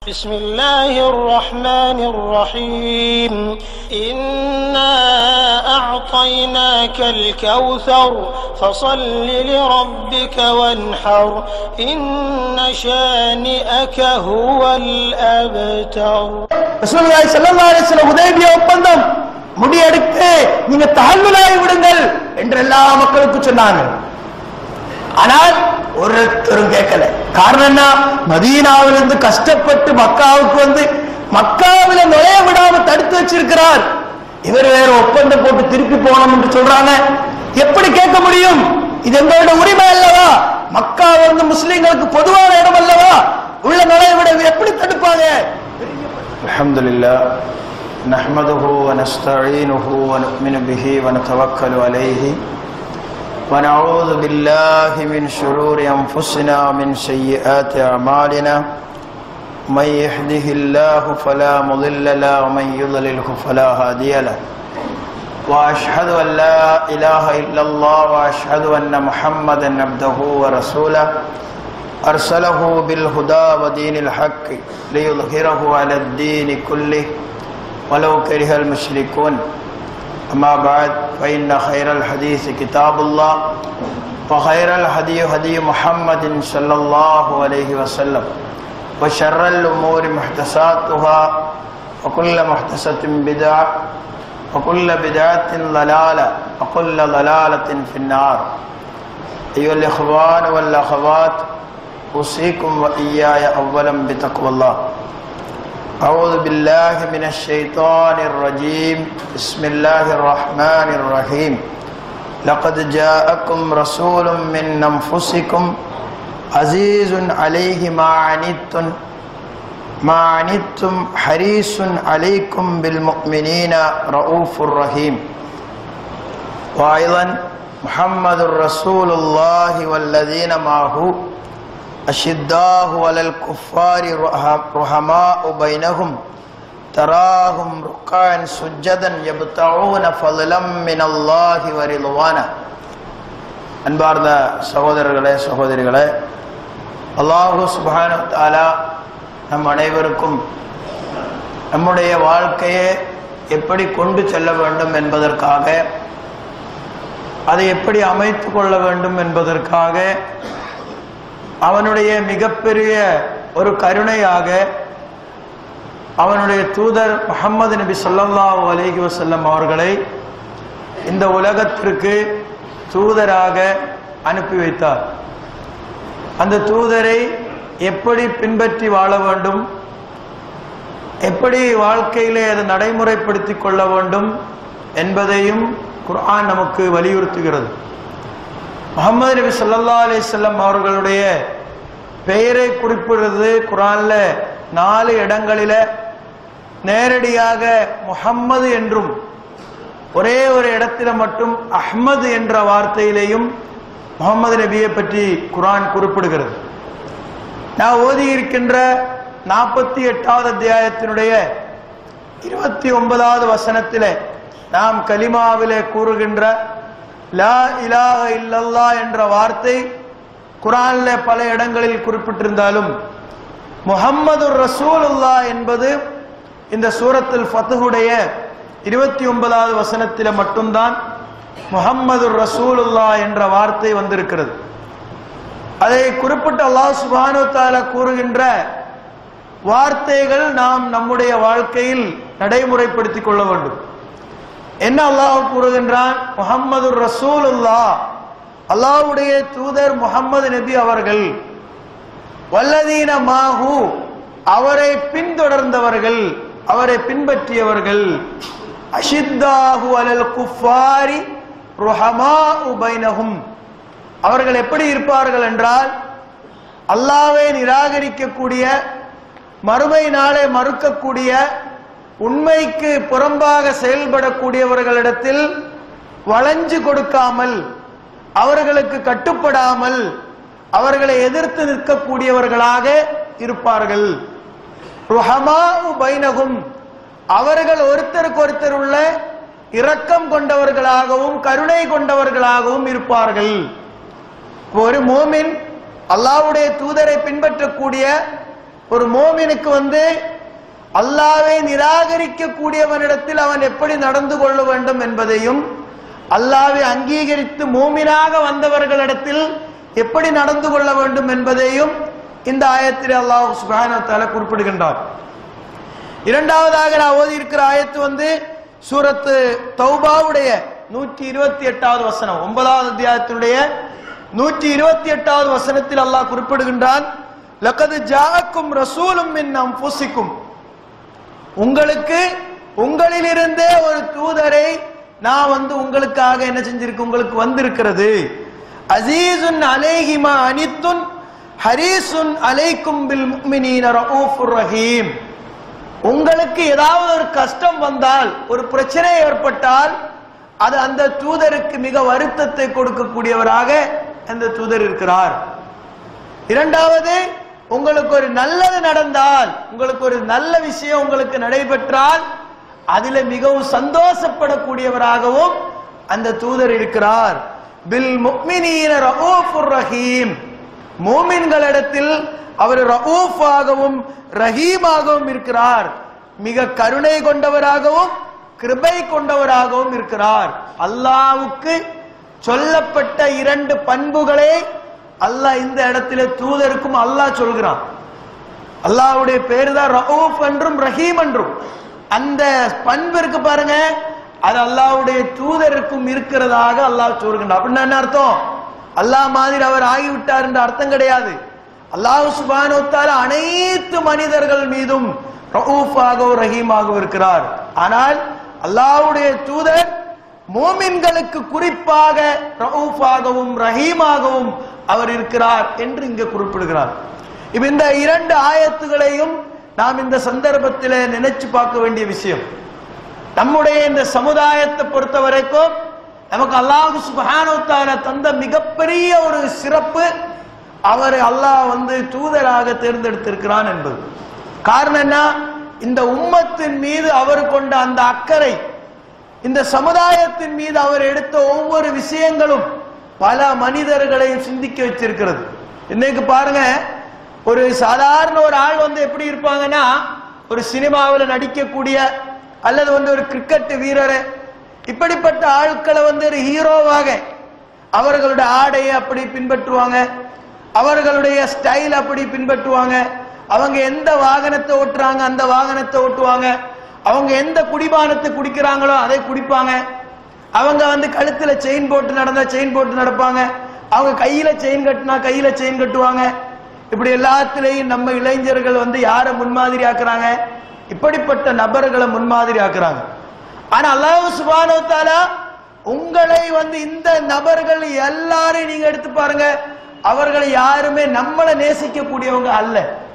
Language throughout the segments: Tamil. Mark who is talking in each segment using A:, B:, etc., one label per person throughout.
A: بسم الله الرحمن الرحيم إنا أعطيناك الكوثر فصل لربك وانحر إن شانئك هو الأبتر
B: ரசூலுல்லாஹி ஸல்லல்லாஹு அலைஹி வஸல்லம் உதைபியா ஒப்பந்தம் முடியெடுத்து நீங்க தஹல்லுலாகி விடுங்கள் என்று எல்லா மக்களுக்கும் சொன்னாங்க ஆனால் ஒருத்தரும் கேட்கல காரணம் என்ன மதீனாவிலிருந்து கஷ்டப்பட்டு மக்காவுக்கு வந்து மக்காவில நுழைய விடாம தடுத்து வச்சிருக்கிறார் இவர் வேற ஒப்பந்தம் போட்டு திருப்பி போகணும் என்று சொல்றாங்க எப்படி கேட்க முடியும் இது எங்களோட உரிமை அல்லவா மக்கா வந்து முஸ்லிம்களுக்கு பொதுவான இடம் அல்லவா உள்ள நுழைய விட எப்படி தடுப்பாங்க
C: الحمد لله نحمده ونستعينه ونؤمن به ونتوكل عليه ونعوذ بالله من شرور انفسنا ومن سيئات اعمالنا من يهده الله فلا مضل له ومن يضلله فلا هادي له واشهد ان لا اله الا الله واشهد ان محمدا عبده ورسوله أرسله بالهدى ودين الحق ليظهره على الدين كله ولو كره المشركون أما بعد فإن خير الحديث كتاب الله وخير الهدي هدي محمد صلى الله عليه وسلم وشر الأمور محدثاتها وكل محدثة بدعة وكل بدعة ضلالة وكل ضلالة في النار أيها الإخوان والأخوات أوصيكم وإياي أولا بتقوى الله أعوذ بالله من الشيطان الرجيم بسم الله الرحمن الرحيم لقد جاءكم رسول من أنفسكم عزيز عليه ما عنتم ما عنتم حريص عليكم بالمؤمنين رؤوف رحيم وأيضا محمد رسول الله والذين معه أشداه على الكفار رحماء بينهم تراهم ركعا سجدا يبتعون فضلا من الله ورضوانا அன்பார்ந்த சகோதரர்களே சகோதரிகளே அல்லாஹு சுபானு தாலா நம் அனைவருக்கும் நம்முடைய வாழ்க்கையை எப்படி கொண்டு செல்ல வேண்டும் என்பதற்காக அதை எப்படி அமைத்து கொள்ள வேண்டும் என்பதற்காக அவனுடைய மிகப்பெரிய ஒரு கருணையாக அவனுடைய தூதர் முகமது நபி சொல்லல்லாஹு அலைஹி வசல்லம் அவர்களை இந்த உலகத்திற்கு தூதராக அனுப்பி வைத்தார் அந்த தூதரை எப்படி பின்பற்றி வாழ வேண்டும் எப்படி வாழ்க்கையிலே அதை நடைமுறைப்படுத்தி கொள்ள வேண்டும் என்பதையும் குர்ஆன் நமக்கு வலியுறுத்துகிறது முகமது நபி சொல்லா அலிசல்லம் அவர்களுடைய பெயரை குறிப்பிடுறது குரான்ல நாலு இடங்களில நேரடியாக முகம்மது என்றும் ஒரே ஒரு இடத்துல மட்டும் அஹ்மது என்ற வார்த்தையிலேயும் முகமது நபியை பற்றி குரான் குறிப்பிடுகிறது நான் ஓதி இருக்கின்ற நாற்பத்தி எட்டாவது அத்தியாயத்தினுடைய இருபத்தி ஒன்பதாவது வசனத்திலே நாம் கலிமாவிலே கூறுகின்ற லா இலாஹ இல்லல்லா என்ற வார்த்தை குரான்ல பல இடங்களில் குறிப்பிட்டிருந்தாலும் முகம்மது ரசூலுல்லா என்பது இந்த சூரத்தில் ஃபத்துடைய இருபத்தி ஒன்பதாவது வசனத்தில் மட்டும்தான் முகம்மது ரசூலுல்லா என்ற வார்த்தை வந்திருக்கிறது அதை குறிப்பிட்ட அல்லாஹ் சுபானு தால கூறுகின்ற வார்த்தைகள் நாம் நம்முடைய வாழ்க்கையில் நடைமுறைப்படுத்திக் கொள்ள வேண்டும் என்ன அல்லாஹ் கூறுகின்றான் முகம்மது ரசூலுல்லா அல்லாஹ்வுடைய தூதர் முகம்மது நபி அவர்கள் வல்லதீன மாஹு அவரை பின்தொடர்ந்தவர்கள் அவரை பின்பற்றியவர்கள் அஷித்தாஹு அலல் குஃபாரி ருஹமா உபைனஹும் அவர்கள் எப்படி இருப்பார்கள் என்றால் அல்லாவை நிராகரிக்கக்கூடிய மறுமை நாளை மறுக்கக்கூடிய உண்மைக்கு புறம்பாக செயல்படக்கூடியவர்களிடத்தில் வளைஞ்சு கொடுக்காமல் அவர்களுக்கு கட்டுப்படாமல் அவர்களை எதிர்த்து நிற்கக்கூடியவர்களாக இருப்பார்கள் பைனகும் அவர்கள் ஒருத்தருக்கு ஒருத்தர் உள்ள இரக்கம் கொண்டவர்களாகவும் கருணை கொண்டவர்களாகவும் இருப்பார்கள் ஒரு மோமின் அல்லாஹ்வுடைய தூதரை பின்பற்றக்கூடிய ஒரு மோமினுக்கு வந்து அல்லாவை நிராகரிக்க கூடியவனிடத்தில் அவன் எப்படி நடந்து கொள்ள வேண்டும் என்பதையும் அல்லாவை அங்கீகரித்து மோமினாக வந்தவர்களிடத்தில் எப்படி நடந்து கொள்ள வேண்டும் என்பதையும் இந்த ஆயத்தில் அல்லாஹ் சுப்ஹானஹு வ தஆலா குறிப்பிடுகின்றார் இரண்டாவதாக நான் ஓதி இருக்கிற ஆயத்து வந்து சூரத்து தௌபாவுடைய நூற்றி இருபத்தி எட்டாவது வசனம் ஒன்பதாவது அத்தியாயத்தினுடைய நூற்றி இருபத்தி எட்டாவது வசனத்தில் அல்லாஹ் குறிப்பிடுகின்றான் லக்கது ஜாக்கும் ரசூலும் மின் அம்புசிக்கும் உங்களுக்கு உங்களிலிருந்தே ஒரு தூதரை நான் வந்து உங்களுக்காக என்ன செஞ்சிருக்கு உங்களுக்கு வந்திருக்கிறது அசீசுன் அலைஹிமா அனித்துன் ஹரீசுன் அலைக்கும் பில் முக்மினீன ரഊഫுர் ரஹீம் உங்களுக்கு ஏதாவது ஒரு கஷ்டம் வந்தால் ஒரு பிரச்சனை ஏற்பட்டால் அது அந்த தூதருக்கு மிக வருத்தத்தை கொடுக்கக்கூடியவராக அந்த தூதர் இருக்கிறார் இரண்டாவது உங்களுக்கு ஒரு நல்லது நடந்தால் உங்களுக்கு ஒரு நல்ல விஷயம் உங்களுக்கு நடைபெற்றால் அதில மிகவும் சந்தோஷப்படக்கூடியவராகவும் அந்த தூதர் இருக்கிறார் பில் முக்மினீன ரഊஃபுர் ரஹீம் மூமின்களிடத்தில் அவர் ரഊஃபாகவும் ரஹீமாகவும் இருக்கிறார் மிக கருணை கொண்டவராகவும் கிருபை கொண்டவராகவும் இருக்கிறார் அல்லாவுக்கு சொல்லப்பட்ட இரண்டு பண்புகளை அல்லாஹ் இந்த இடத்துல தூதருக்கும் அல்லாஹ் சொல்கிறான் அல்லாஹ்வுடைய பேரு தான் ரவுஃப் என்றும் ரஹீம் என்றும் அந்த பண்பு இருக்கு பாருங்க அது அல்லாஹ்வுடைய தூதருக்கும் இருக்கிறதாக அல்லாஹ் சொல்கின்றான் அப்படின்னா என்ன அர்த்தம் அல்லாஹ் மாதிரி அவர் ஆகிவிட்டார் என்ற அர்த்தம் கிடையாது அல்லாஹ் சுபானு தஆலா அனைத்து மனிதர்கள் மீதும் ரவுஃபாகவும் ரஹீமாகவும் இருக்கிறார் ஆனால் அல்லாஹ்வுடைய தூதர் மோமின்களுக்கு குறிப்பாக ரவுஃபாகவும் ரஹீமாகவும் அவர் இருக்கிறார் என்று இங்கே குறிப்பிடுகிறார் இப்ப இந்த இரண்டு ஆயத்துகளையும் நாம் இந்த சந்தர்ப்பத்தில் நினைச்சு பார்க்க வேண்டிய விஷயம் நம்முடைய இந்த சமுதாயத்தை பொறுத்த வரைக்கும் நமக்கு அல்லாஹ் சுப்ஹானஹு வ தஆலா தந்த மிகப்பெரிய ஒரு சிறப்பு அவர் அல்லாஹ் வந்து தூதராக தேர்ந்தெடுத்திருக்கிறான் என்பது காரணம் என்ன இந்த உம்மத்தின் மீது அவர் கொண்ட அந்த அக்கறை இந்த சமுதாயத்தின் மீது அவர் எடுத்த ஒவ்வொரு விஷயங்களும் பல மனிதர்களையும் சிந்திக்க வச்சிருக்கிறது இன்னைக்கு பாருங்க ஒரு சாதாரண ஒரு ஆள் வந்து எப்படி இருப்பாங்கன்னா ஒரு சினிமாவில் நடிக்கக்கூடிய அல்லது வந்து ஒரு கிரிக்கெட் வீரர் இப்படிப்பட்ட ஆட்களை வந்து ஒரு ஹீரோவாக அவர்களுடைய ஆடையை அப்படி பின்பற்றுவாங்க அவர்களுடைய ஸ்டைல் அப்படி பின்பற்றுவாங்க அவங்க எந்த வாகனத்தை ஓட்டுறாங்க அந்த வாகனத்தை ஓட்டுவாங்க அவங்க எந்த குடிபானத்தை குடிக்கிறாங்களோ அதை குடிப்பாங்க அவங்க வந்து கழுத்துல செயின் போட்டு நடந்தா செயின் போட்டு நடப்பாங்க அவங்க கையில செயின் கட்டினா கையில செயின் கட்டுவாங்க இப்படி எல்லாத்துலயும் நம்ம இளைஞர்கள் வந்து யாரை முன்மாதிரி ஆக்குறாங்க இப்படிப்பட்ட நபர்களை முன்மாதிரி ஆக்குறாங்க ஆனா அல்லாஹ் சுபானோ தாலா உங்களை வந்து இந்த நபர்கள் எல்லாரையும் நீங்க எடுத்து பாருங்க அவர்களை யாருமே நம்மளை நேசிக்க கூடியவங்க அல்ல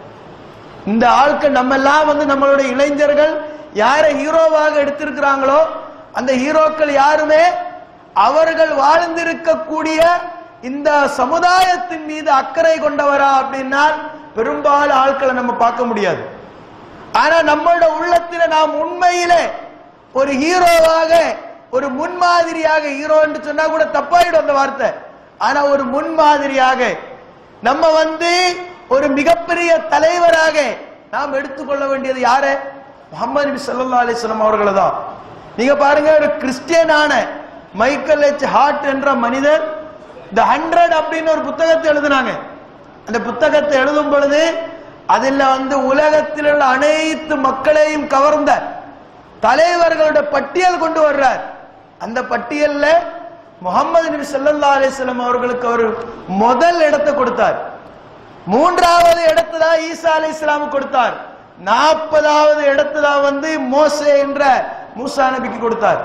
C: இந்த ஆட்கள் நம்ம எல்லாம் வந்து நம்மளுடைய இளைஞர்கள் யாரை ஹீரோவாக எடுத்திருக்கிறாங்களோ அந்த ஹீரோக்கள் யாருமே அவர்கள் வாழ்ந்திருக்கக்கூடிய இந்த சமுதாயத்தின் மீது அக்கறை கொண்டவரா அப்படின்னா பெரும்பாலும் ஆட்களை நம்ம பார்க்க முடியாது ஆனா நம்மளோட உள்ளத்துல நாம் உண்மையிலே ஒரு ஹீரோவாக ஒரு முன்மாதிரியாக ஹீரோ என்று சொன்னா கூட தப்பாயிடும் அந்த வார்த்தை ஆனா ஒரு முன்மாதிரியாக நம்ம வந்து ஒரு மிகப்பெரிய தலைவராக நாம் எடுத்துக்கொள்ள வேண்டியது யாரு முகமது நபி ஸல்லல்லாஹு அலைஹி வஸல்லம் அவர்களை தான் நீங்க பாருங்க ஒரு கிறிஸ்டியனான மைக்கேல் எச் ஹார்ட் என்ற மனிதர் த ஹண்ட்ரட் அப்படின்னு ஒரு புத்தகத்தை எழுதினாங்க அந்த புத்தகத்தை எழுதும் பொழுது அதில் வந்து உலகத்தில் உள்ள அனைத்து மக்களையும் கவர்ந்த தலைவர்களோட பட்டியல் கொண்டு வர்றார் அந்த பட்டியல்ல முகமது நபி ஸல்லல்லாஹு அலைஹி வஸல்லம் அவர்களுக்கு அவர் முதல் இடத்தை கொடுத்தார் மூன்றாவது இடத்தை தான் ஈசா அலை இஸ்லாம் கொடுத்தார் நாற்பதாவது இடத்தை தான் வந்து மோசே என்ற மூசா நபிக்கு கொடுத்தார்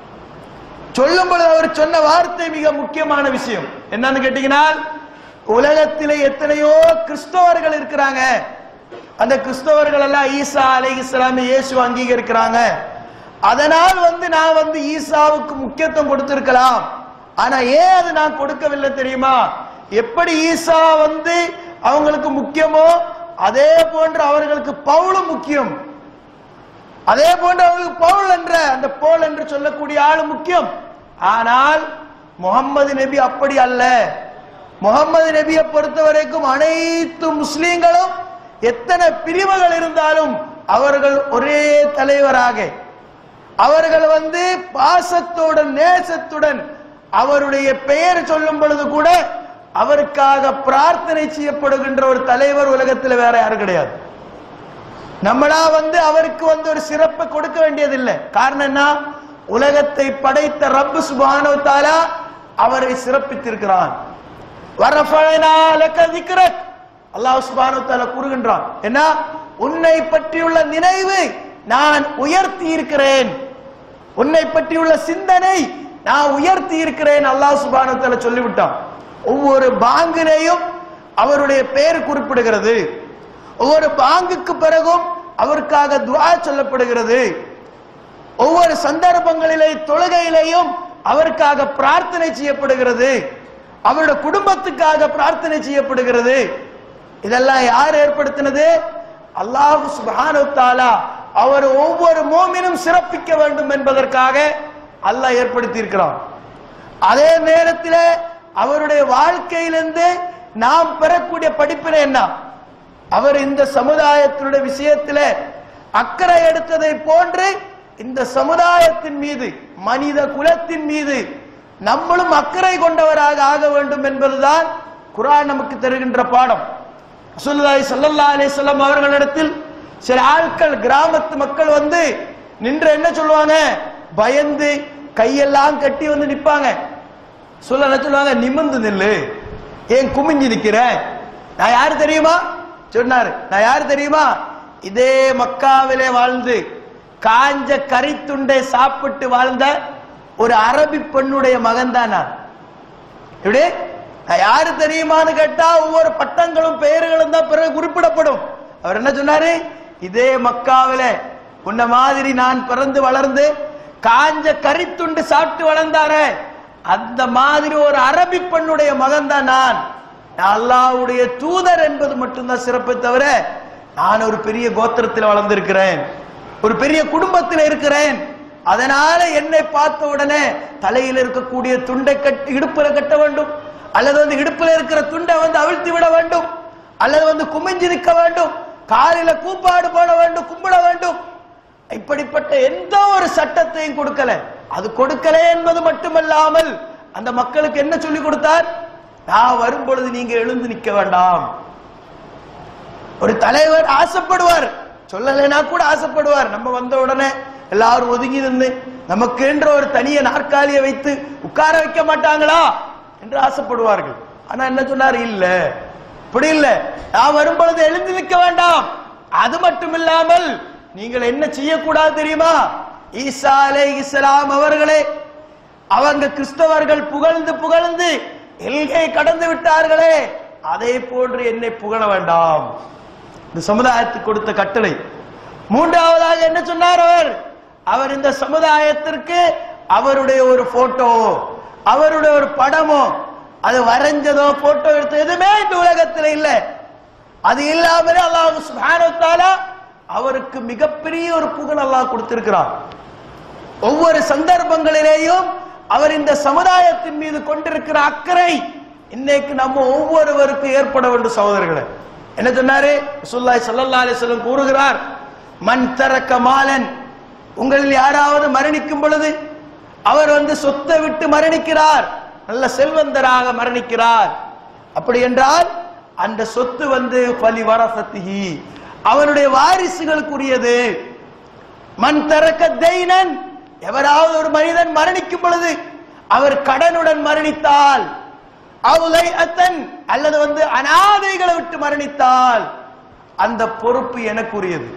C: சொல்லும் பொழுது அவர் சொன்ன வார்த்தை மிக முக்கியமான விஷயம் என்னன்னு கேட்டீங்கன்னா உலகத்திலே எத்தனையோ கிறிஸ்தவர்கள் இருக்கிறாங்க அந்த கிறிஸ்தவர்கள் எல்லாம் ஈசா அலை இஸ்லாமி இயேசு அங்கீகரிக்கிறாங்க அதனால் வந்து நான் வந்து ஈசாவுக்கு முக்கியத்துவம் கொடுத்திருக்கலாம் ஆனா ஏன் அது நான் கொடுக்கவில்லை தெரியுமா எப்படி ஈசா வந்து அவங்களுக்கு முக்கியமோ அதே போன்று அவர்களுக்கு பவுலும் முக்கியம் அதே போன்று அவர்களுக்கு பவுல் என்ற அந்த போல் என்று சொல்லக்கூடிய ஆளு முக்கியம் ஆனால் முகம்மது நபி அப்படி அல்ல முகம்மது நபியை பொறுத்த வரைக்கும் அனைத்து முஸ்லீம்களும் எத்தனை பிரிவுகள் இருந்தாலும் அவர்கள் ஒரே தலைவராக அவர்கள் வந்து பாசத்துடன் நேசத்துடன் அவருடைய பெயர் சொல்லும் பொழுது கூட அவருக்காக பிரார்த்தனை செய்யப்படுகின்ற ஒரு தலைவர் உலகத்தில் வேற யாரும் கிடையாது நம்மளா வந்து அவருக்கு வந்து ஒரு சிறப்பு கொடுக்க வேண்டியதில்லை காரணம் என்ன உலகத்தை படைத்த ரப்பு சுபானோ தாலா அவரை சிறப்பித்திருக்கிறான் வரஃபஅனா லக திக்ரக். அல்லாஹ் சுப்ஹானஹு வ தஆலா கூறுகின்றான் என்ன உன்னை பற்றியுள்ள நினைவு நான் உயர்த்தி இருக்கிறேன் உன்னை பற்றியுள்ள சிந்தனை நான் உயர்த்தி இருக்கிறேன் அல்லாஹ் சுப்ஹானஹு வ தஆலா சொல்லிவிட்டான் ஒவ்வொரு பாங்கினையும் அவருடைய பெயர் குறிப்பிடுகிறது ஒவ்வொரு பாங்குக்கு பிறகும் அவருக்காக துஆ சொல்லப்படுகிறது ஒவ்வொரு சந்தர்ப்பங்களிலே தொழுகையிலேயும் அவருக்காக பிரார்த்தனை செய்யப்படுகிறது அவருடைய குடும்பத்துக்காக பிரார்த்தனை செய்யப்படுகிறது இதெல்லாம் யார் ஏற்படுத்தினது அல்லாஹ் சுப்ஹானஹு வ தஆலா அவர் ஒவ்வொரு மோமினும் சிறப்பிக்க வேண்டும் என்பதற்காக அல்லாஹ் ஏற்படுத்தி இருக்கிறான் அதே நேரத்தில் அவருடைய வாழ்க்கையிலிருந்து நாம் பெறக்கூடிய படிப்பினை என்ன அவர் இந்த சமுதாயத்தினுடைய விஷயத்தில் அக்கறை எடுத்ததை போன்று இந்த சமுதாயத்தின் மீது மனித குலத்தின் மீது நம்மளும் அக்கறை கொண்டவராக ஆக வேண்டும் என்பதுதான் குர்ஆன் நமக்கு தருகின்ற பாடம் ரசூலுல்லாஹி ஸல்லல்லாஹு அலைஹி வஸல்லம் அவர்களிடத்தில் சில ஆட்கள் கிராமத்து மக்கள் வந்து நின்று என்ன சொல்லுவாங்க பயந்து கையெல்லாம் கட்டி வந்து நிப்பாங்க சொல்ல என்ன சொல்லுவாங்க நிமிர்ந்து நில்லு ஏன் குமிஞ்சு நிக்கிற நான் யாரு தெரியுமா சொன்னாரு நான் யாரு தெரியுமா இதே மக்காவிலே வாழ்ந்து காஞ்ச கரித்துண்டை சாப்பிட்டு வாழ்ந்த ஒரு அரபி பெண்ணுடைய மகன் தான் நான் இப்படி நான் யாரு தெரியுமான்னு கேட்டா ஒவ்வொரு பட்டங்களும் பெயர்களும் தான் பிறகு குறிப்பிடப்படும் அவர் என்ன சொன்னாரு இதே மக்காவில உன்ன மாதிரி நான் பிறந்து வளர்ந்து காஞ்ச கரித்துண்டு சாப்பிட்டு வளர்ந்தாரே அந்த மாதிரி ஒரு அரபி பெண்ணுடைய மகன் தான் நான் நான் அல்லாஹ்வுடைய தூதர் என்பது மட்டும்தான் சிறப்பை தவிர நான் ஒரு பெரிய கோத்திரத்தில் வளர்ந்திருக்கிறேன் ஒரு பெரிய குடும்பத்தில் இருக்கிறேன் அதனால என்னை பார்த்த உடனே தலையில் இருக்கக்கூடிய துண்டை கட்டி இடுப்புல கட்ட வேண்டும் அல்லது வந்து இடுப்புல இருக்கிற துண்டை வந்து அவிழ்த்து விட வேண்டும் அல்லது வந்து குமிஞ்சு நிற்க வேண்டும் காலில கூப்பாடு போட வேண்டும் கும்பிட வேண்டும் இப்படிப்பட்ட எந்த ஒரு சட்டத்தையும் கொடுக்கல அது கொடுக்கல என்பது மட்டுமல்லாமல் அந்த மக்களுக்கு என்ன சொல்லி கொடுத்தார் நான் வரும் பொழுது நீங்க எழுந்து நிற்க வேண்டாம் ஒரு தலைவர் ஆசைப்படுவார் சொல்லலைன்னா கூட ஆசைப்படுவார் நம்ம வந்த உடனே எல்லாரும் ஒதுங்கி நின்று நமக்கு என்ற ஒரு தனிய நாற்காலியை வைத்து உட்கார வைக்க மாட்டாங்களா என்று ஆசைப்படுவார்கள் ஆனா என்ன சொன்னார் இல்ல இப்படி இல்ல நான் வரும் பொழுது எழுந்து நிற்க வேண்டாம் அது மட்டும் இல்லாமல் நீங்கள் என்ன செய்யக்கூடாது தெரியுமா ஈசா அலை இஸ்லாம் அவர்களே அவங்க கிறிஸ்தவர்கள் புகழ்ந்து புகழ்ந்து எல்கை கடந்து விட்டார்களே அதே போன்று என்னை புகழ வேண்டாம் இந்த சமுதாயத்துக்கு கொடுத்த கட்டளை மூன்றாவதாக என்ன சொன்னார் அவர் அவர் இந்த சமுதாயத்திற்கு அவருடைய ஒரு போட்டோ அவருடைய ஒரு படமோ அது வரைஞ்சதோ போட்டோ எடுத்தோ எதுவுமே இந்த உலகத்தில் இல்லை அது இல்லாமலே அல்லாஹ் சுப்ஹானஹு வ தஆலா அவருக்கு மிகப்பெரிய ஒரு புகழ் அல்லாஹ் கொடுத்திருக்கிறார் ஒவ்வொரு சந்தர்ப்பங்களிலேயும் அவர் இந்த சமுதாயத்தின் மீது கொண்டிருக்கிற அக்கறை இன்னைக்கு நம்ம ஒவ்வொருவருக்கும் ஏற்பட வேண்டும் சகோதரர்களே என்ன சொன்னாரு ரசூலுல்லாஹி ஸல்லல்லாஹு அலைஹி வஸல்லம் கூறுகிறார் மன் தரக்க மாலன் உங்களில் யாராவது மரணிக்கும் பொழுது அவர் வந்து சொத்தை விட்டு மரணிக்கிறார் நல்ல செல்வந்தராக மரணிக்கிறார் அப்படி என்றால் அந்த சொத்து வந்து பலி வரசத்திஹி அவனுடைய வாரிசுகளுக்குரியது மண் தரக்க தெய்னன் எவராவது ஒரு மனிதன் மரணிக்கும் பொழுது அவர் கடனுடன் மரணித்தால் அவுலை அத்தன் அல்லது வந்து அனாதைகளை விட்டு மரணித்தால் அந்த பொறுப்பு எனக்குரியது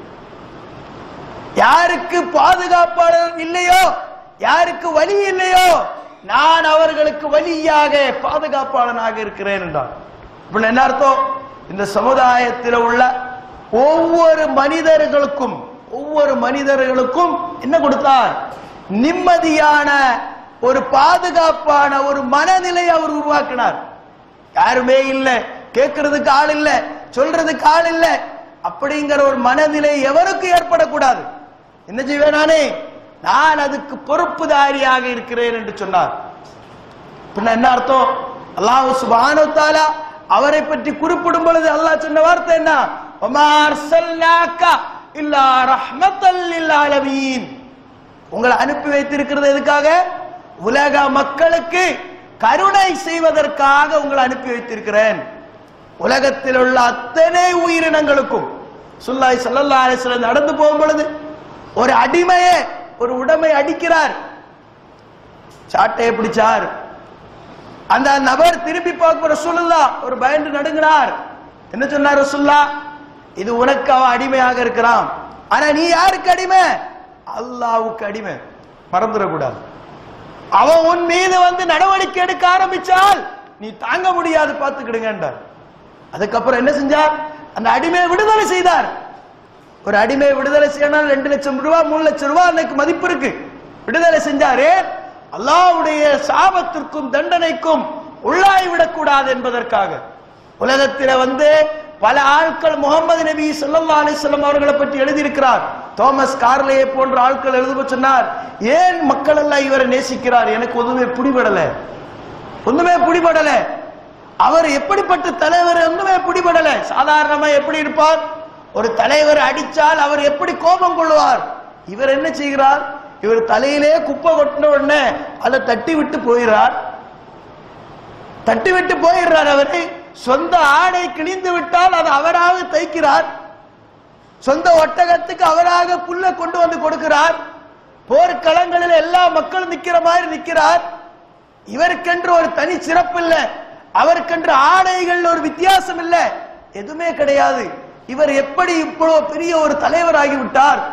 C: யாருக்கு பாதுகாப்பாளர் இல்லையோ யாருக்கு வழி இல்லையோ நான் அவர்களுக்கு வழியாக பாதுகாப்பாளனாக இருக்கிறேன் என்றார் இப்ப என்ன அர்த்தம் இந்த சமுதாயத்தில் உள்ள ஒவ்வொரு மனிதர்களுக்கும் ஒவ்வொரு மனிதர்களுக்கும் என்ன கொடுத்தார் நிம்மதியான ஒரு பாதுகாப்பான ஒரு மனநிலை அவர் உருவாக்கினார் யாருமே இல்ல கேட்கறதுக்கு ஆள் இல்ல சொல்றதுக்கு ஆள் இல்ல அப்படிங்கிற ஒரு மனநிலை எவருக்கும் ஏற்படக்கூடாது என்ன செய்வேன் நானே நான் அதுக்கு பொறுப்புதாரியாக இருக்கிறேன் என்று சொன்னார் பின்ன என்ன அர்த்தம் அல்லாஹ் சுப்ஹானஹு வ தஆலா அவரை பற்றி குறிப்பிடும் பொழுது அல்லாஹ் சொன்ன வார்த்தை என்ன வமா அர்சல்னாக இல்லா ரஹ்மத்தல் லில் ஆலமீன் உங்களை அனுப்பி வைத்திருக்கிறது எதுக்காக உலக மக்களுக்கு கருணை செய்வதற்காக உங்களை அனுப்பி வைத்திருக்கிறேன் உலகத்தில் உள்ள அத்தனை உயிரினங்களுக்கும் சுல்லாய் ஸல்லல்லாஹு அலைஹி வஸல்லம் நடந்து போகும் பொழுது ஒரு அடிமையை ஒரு உடமை அடிக்கிறார் சாட்டையை பிடிச்சார் அந்த நபர் திருப்பி பார்க்க ரசூலுல்லா ஒரு பயந்து நடுங்கினார் என்ன சொன்னார் ரசூல்லா இது உனக்கு அவன் அடிமையாக இருக்கிறான் ஆனா நீ யாருக்கு அடிமை அல்லாவுக்கு அடிமை மறந்துடக்கூடாது அவன் உன் மீது வந்து நடவடிக்கை எடுக்க ஆரம்பிச்சால் நீ தாங்க முடியாது பார்த்துக்கிடுங்கன்றார் அதுக்கப்புறம் என்ன செஞ்சார் அந்த அடிமையை விடுதலை செய்தார் ஒரு அடிமையை விடுதலை செய்யணும் ரெண்டு லட்சம் ரூபாய் மூணு லட்சம் ரூபாய் அன்னைக்கு மதிப்பு இருக்கு விடுதலை செஞ்சாரே அல்லாஹ்வுடைய சாபத்திற்கும் தண்டனைக்கும் உள்ளாய் விடக்கூடாது என்பதற்காக உலகத்தில வந்து பல ஆட்கள் முகமது நபி ஸல்லல்லாஹு அலைஹி வஸல்லம் அவர்களை பற்றி எழுதியிருக்கிறார் தோமஸ் கார்லேயே போன்ற ஆட்கள் எழுத சொன்னார் ஏன் மக்கள் எல்லாம் இவரை நேசிக்கிறார் எனக்கு ஒண்ணுமே பிடிபடல ஒண்ணுமே பிடிபடல அவர் எப்படிப்பட்ட தலைவர் ஒண்ணுமே பிடிபடல சாதாரணமா எப்படி இருப்பார் ஒரு தலைவர் அடிச்சால் அவர் எப்படி கோபம் கொள்வார் இவர் என்ன செய்கிறார் இவர் தலையிலே குப்பை கொட்டின உடனே அதை தட்டி விட்டு போகிறார் தட்டி விட்டு போயிடுறார் அவரை சொந்த ஆடை கிழிந்து விட்டால் அதை அவராக தைக்கிறார் சொந்த ஒட்டகத்துக்கு அவராக புல்ல கொண்டு வந்து கொடுக்கிறார் போர்க்களங்களில் எல்லா மக்களும் நிக்கிற மாதிரி நிக்கிறார் இவருக்கென்று ஒரு தனி சிறப்பு இல்ல அவருக்கென்று ஆடைகள் ஒரு வித்தியாசம் இல்ல எதுவுமே கிடையாது இவர் எப்படி இவ்வளவு பெரிய ஒரு தலைவராகி விட்டார்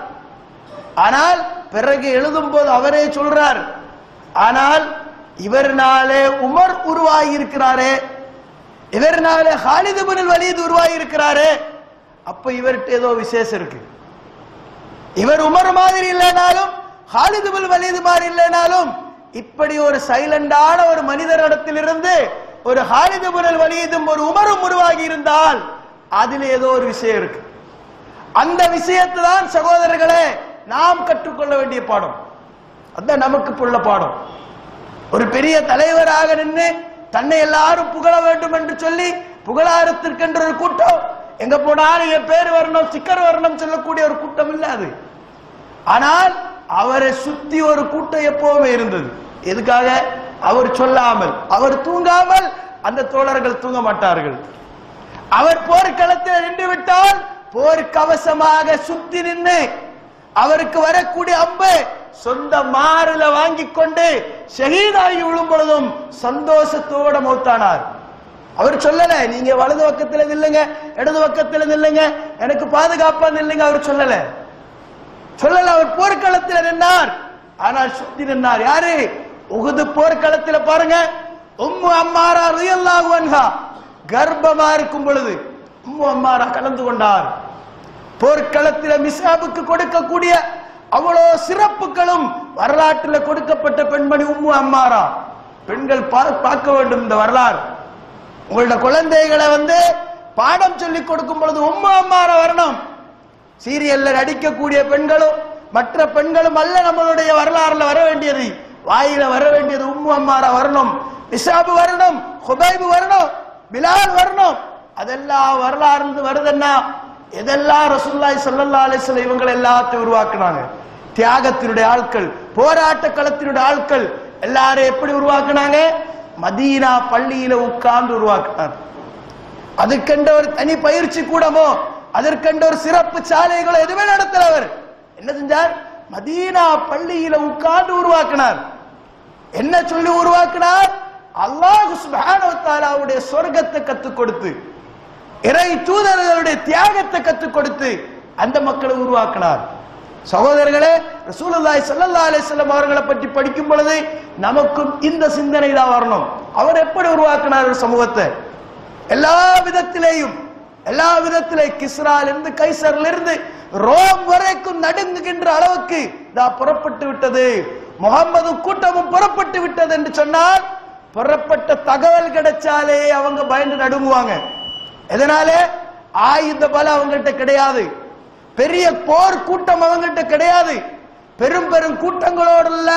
C: ஆனால் பிறகு எழுதும் போது அவரே சொல்றார் ஆனால் இவர்னாலே உமர் உருவாகி இருக்கிறாரே இவர்னாலே ஹாலிது பின் வலீத் உருவாகி இருக்கிறாரே அப்ப இவர்கிட்ட ஏதோ விசேஷம் இருக்கு இவர் உமர் மாதிரி இல்லைனாலும் ஹாலிது பின் வலீது மாதிரி இல்லைனாலும் இப்படி ஒரு சைலண்டான ஒரு மனிதரிடத்திலிருந்து ஒரு ஹாலிது பின் வலீதும் ஒரு உமரும் உருவாகி இருந்தால் அதில் ஏதோ ஒரு விஷயம் இருக்கு அந்த விஷயத்தை தான் சகோதரர்களே நாம் கற்றுக்கொள்ள வேண்டிய பாடம் அதான் நமக்கு உள்ள பாடம் ஒரு பெரிய தலைவராக நின்று தன்னை எல்லாரும் புகழ வேண்டும் என்று சொல்லி புகழாரத்திற்கென்ற ஒரு கூட்டம் எங்க போனாலும் என் பேர் வரணும் சிக்கர் வரணும் சொல்லக்கூடிய ஒரு கூட்டம் இல்ல அது ஆனால் அவரை சுத்தி ஒரு கூட்டம் எப்பவுமே இருந்தது எதுக்காக அவர் சொல்லாமல் அவர் தூங்காமல் அந்த தோழர்கள் தூங்க மாட்டார்கள் அவர் போர்க்களத்தில் நின்று விட்டால் போர் கவசமாக சுத்தி நின்று அவருக்கு வரக்கூடிய அம்பு சொந்த மாறுல வாங்கி கொண்டு ஷஹீதாகி விழும் பொழுதும் சந்தோஷத்தோட மௌத்தானார் அவர் சொல்லல நீங்க வலது பக்கத்துல நில்லுங்க இடது பக்கத்துல நில்லுங்க எனக்கு பாதுகாப்பா நில்லுங்க அவர் சொல்லல சொல்லல அவர் போர்க்களத்தில் நின்றார் ஆனால் சுத்தி நின்றார் யாரு உகுது போர்க்களத்தில் பாருங்க உம்மு அம்மாரா ரியல்லாஹு அன்ஹா கர்ப்பமா இருக்கும் பொழுது உம்மு அம்மாரா கலந்து கொண்டார் போர்க்களத்தில் மிசாபுக்கு கொடுக்கக்கூடிய அவ்வளோ சிறப்புகளும் வரலாற்றில் கொடுக்கப்பட்ட பெண்மணி உம்மு அம்மாரா பெண்கள் பா- பார்க்க வேண்டும் இந்த வரலாறு உங்களோட குழந்தைகளை வந்து பாடம் சொல்லி கொடுக்கும் பொழுது உம்மு அம்மாரா வரணும் சீரியல்ல நடிக்கக்கூடிய பெண்களும் மற்ற பெண்களும் அல்ல நம்மளுடைய வரலாறுல வர வேண்டியது வாயில வர வேண்டியது உம்மு அம்மாரா வரணும் நிசாபு வரணும் ஹுபைபு வரணும் பிலால் வரணும் அதெல்லாம் வரலாறு இருந்து வருதுன்னா எதெல்லாம் ரசூலுல்லாஹி ஸல்லல்லாஹு அலைஹி வஸல்லம் இவங்களை எல்லாத்தையும் உருவாக்குனாங்க தியாகத்தினுடைய ஆட்கள் போராட்ட களத்தினுடைய ஆட்கள் எல்லாரும் எப்படி உருவாக்குனாங்க மதீனா பள்ளியில உட்கார்ந்து உருவாக்குனாங்க அதுக்கென்ற ஒரு தனி பயிற்சி கூடமோ அதற்கென்ற ஒரு சிறப்பு சாலைகளோ எதுவுமே நடத்தல அவர் என்ன செஞ்சார் மதீனா பள்ளியில உட்கார்ந்து உருவாக்கினார் என்ன சொல்லி உருவாக்கினார் அல்லாஹ் சுப்ஹானஹு வ தஆலாவுடைய சொர்க்கத்தை கத்துக் கொடுத்து இறை தூதர்களுடைய தியாகத்தை கத்துக் கொடுத்து அந்த மக்களை உருவாக்கினார் சகோதரர்களே ரசூலுல்லாஹி ஸல்லல்லாஹு அலைஹி வஸல்லம் அவர்களை பற்றி படிக்கும் பொழுது நமக்கும் இந்த சிந்தனை தான் வரணும் அவர் எப்படி உருவாக்கினார் ஒரு சமூகத்தை எல்லா விதத்திலேயும் எல்லா விதத்திலே கிஸ்ரால இருந்து கைசர்ல இருந்து ரோம் வரைக்கும் நடுங்குகின்ற அளவுக்கு இதா புறப்பட்டு விட்டது முகம்மது கூட்டமும் புறப்பட்டு விட்டது என்று சொன்னால் புறப்பட்ட தகவல் கிடைச்சாலே அவங்க பயந்து நடுங்குவாங்க எதனாலே ஆயுத பலம் அவங்கள்ட்ட கிடையாது பெரிய போர் கூட்டம் அவங்கள்ட்ட கிடையாது பெரும் பெரும் கூட்டங்களோடு உள்ள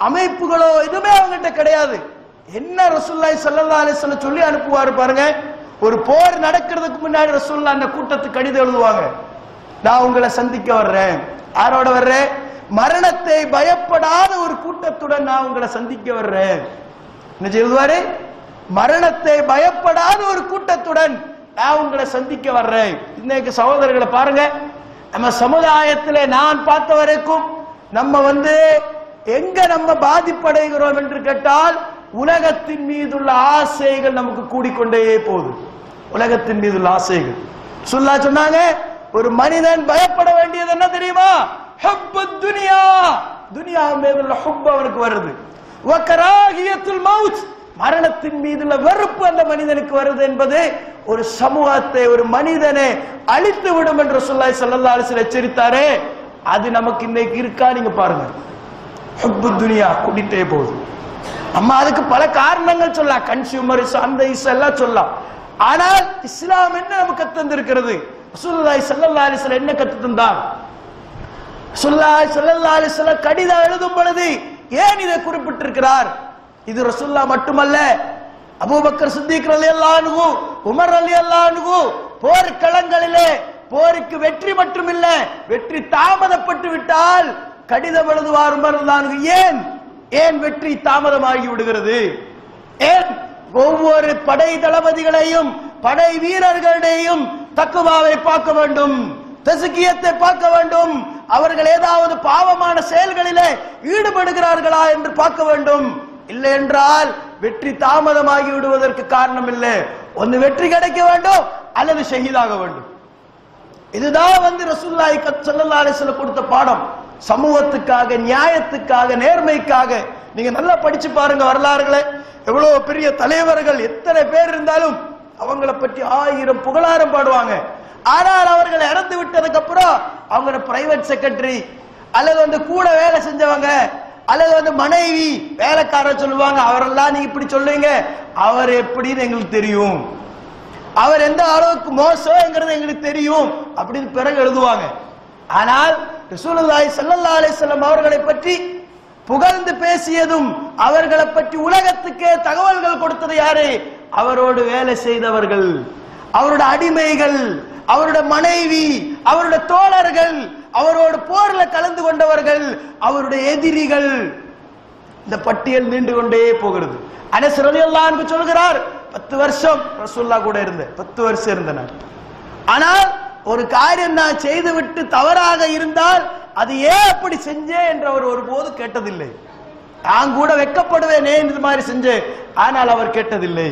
C: அமைப்புகளோ எதுவுமே அவங்கள்ட்ட கிடையாது என்ன ரசூலுல்லாஹி ஸல்லல்லாஹு அலைஹி வஸல்லம் சொல்லி அனுப்புவாரு பாருங்க ஒரு போர் நடக்கிறதுக்கு முன்னாடி ரசூல்லா அந்த கூட்டத்துக்கு கடிதம் எழுதுவாங்க நான் உங்களை சந்திக்க வர்றேன் யாரோட வர்றேன் மரணத்தை பயப்படாத ஒரு கூட்டத்துடன் நான் உங்களை சந்திக்க வர்றேன் என்ன எழுதுவாரு மரணத்தை பயப்படாத ஒரு கூட்டத்துடன் நான் உங்களை சந்திக்க வர்றேன் இன்னைக்கு சகோதரர்களை பாருங்க நம்ம சமுதாயத்தில் நான் பார்த்த வரைக்கும் நம்ம வந்து எங்க நம்ம பாதிப்படைகிறோம் என்று கேட்டால் உலகத்தின் மீதுள்ள ஆசைகள் நமக்கு கூடிக்கொண்டே போகுது உலகத்தின் மீதுள்ள ஆசைகள் சொல்லா சொன்னாங்க ஒரு மனிதன் பயப்பட வேண்டியது என்ன தெரியுமா ஹுப்பு துனியா துனியா மீதுள்ள ஹுப் அவனுக்கு வருது வக்கராகியத்துல் மவுத் மரணத்தின் மீதுள்ள வெறுப்பு அந்த மனிதனுக்கு வருது என்பது ஒரு சமூகத்தை ஒரு மனிதனை அழித்து விடும் என்று சொல்லாய் சல்லல்லா அலிஸ்ல எச்சரித்தாரே அது நமக்கு இன்னைக்கு இருக்கா நீங்க பாருங்க ஹுப்பு துனியா கூட்டிட்டே போகுது அம்மா அதுக்கு பல காரணங்கள் சொல்லலாம் கன்சியூமரிஸ் அந்த இஸ் எல்லாம் சொல்லலாம் ஆனால் இஸ்லாம் என்ன நமக்கு கத்து தந்திருக்கிறது ரசூலுல்லாஹி ஸல்லல்லாஹு அலைஹி வஸல்லம் என்ன கத்து தந்தார் ரசூலுல்லாஹி ஸல்லல்லாஹு அலைஹி வஸல்லம் கடிதம் எழுதும் பொழுது ஏன் இதை குறிப்பிட்டிருக்கிறார் இது ரசூல்லா மட்டுமல்ல அபூபக்கர் சித்திக் ரலியல்லாஹு அன்ஹு உமர் ரலியல்லாஹு அன்ஹு போர்க்களங்களிலே போருக்கு வெற்றி மட்டுமில்ல வெற்றி தாமதப்பட்டு விட்டால் கடிதம் எழுதுவார் உமர் ரலியல்லாஹு அன்ஹு ஏன் ஏன் வெற்றி தாமதமாகி விடுகிறது ஏன் ஒவ்வொரு படை தளபதிகளையும் படை வீரர்களையும் தக்குவாவை பார்க்க வேண்டும் தசுக்கியத்தை பார்க்க வேண்டும் அவர்கள் ஏதாவது பாவமான செயல்களிலே ஈடுபடுகிறார்களா என்று பார்க்க வேண்டும் இல்லை என்றால் வெற்றி தாமதமாகி விடுவதற்கு காரணம் இல்லை ஒன்று வெற்றி கிடைக்க வேண்டும் அல்லது ஷஹீதாக வேண்டும் இதுதான் வந்து ரசூல்லாய் சல்லல்லா அலிஸ்ல கொடுத்த பாடம் சமூகத்துக்காக நியாயத்துக்காக நேர்மைக்காக நீங்க நல்லா படிச்சு பாருங்க வரலாறுகளை எவ்வளவு பெரிய தலைவர்கள் எத்தனை பேர் இருந்தாலும் அவங்கள பற்றி ஆயிரம் புகழாரம் பாடுவாங்க ஆனால் அவர்கள் இறந்து விட்டதுக்கு அப்புறம் அவங்க பிரைவேட் செக்ரட்டரி அல்லது வந்து கூட வேலை செஞ்சவங்க அல்லது வந்து மனைவி வேலைக்காரர் சொல்லுவாங்க அவரெல்லாம் நீங்க இப்படி சொல்லுவீங்க அவர் எப்படின்னு எங்களுக்கு தெரியும் அவர் எந்த அளவுக்கு மோசங்கிறது எங்களுக்கு தெரியும் அப்படின்னு பிறகு எழுதுவாங்க ஆனால் ரசூலுல்லாஹி ஸல்லல்லாஹு அலைஹி வஸல்லம் அவர்களை பற்றி புகழ்ந்து பேசியதும் அவர்களை பற்றி உலகத்துக்கே தகவல்கள் கொடுத்தது யாரு அவரோடு வேலை செய்தவர்கள் அவருடைய அடிமைகள் அவருடைய மனைவி அவருடைய தோழர்கள் அவரோடு போர்ல கலந்து கொண்டவர்கள் அவருடைய எதிரிகள் இந்த பட்டியல் நீண்டு கொண்டே போகிறது அனஸ் ரலியல்லாஹு அன்ஹு சொல்கிறார் பத்து வருஷம் ரசூல்லா கூட இருந்தேன் பத்து வருஷம் இருந்தேன் நான் ஆனால் ஒரு காரியம் நான் செய்துவிட்டு தவறாக இருந்தால் அது ஏன் அப்படி செஞ்சேன் என்று அவர் ஒருபோது கேட்டதில்லை நான் கூட வெக்கப்படுவேன் ஏன் இது மாதிரி செஞ்சேன் ஆனால் அவர் கேட்டதில்லை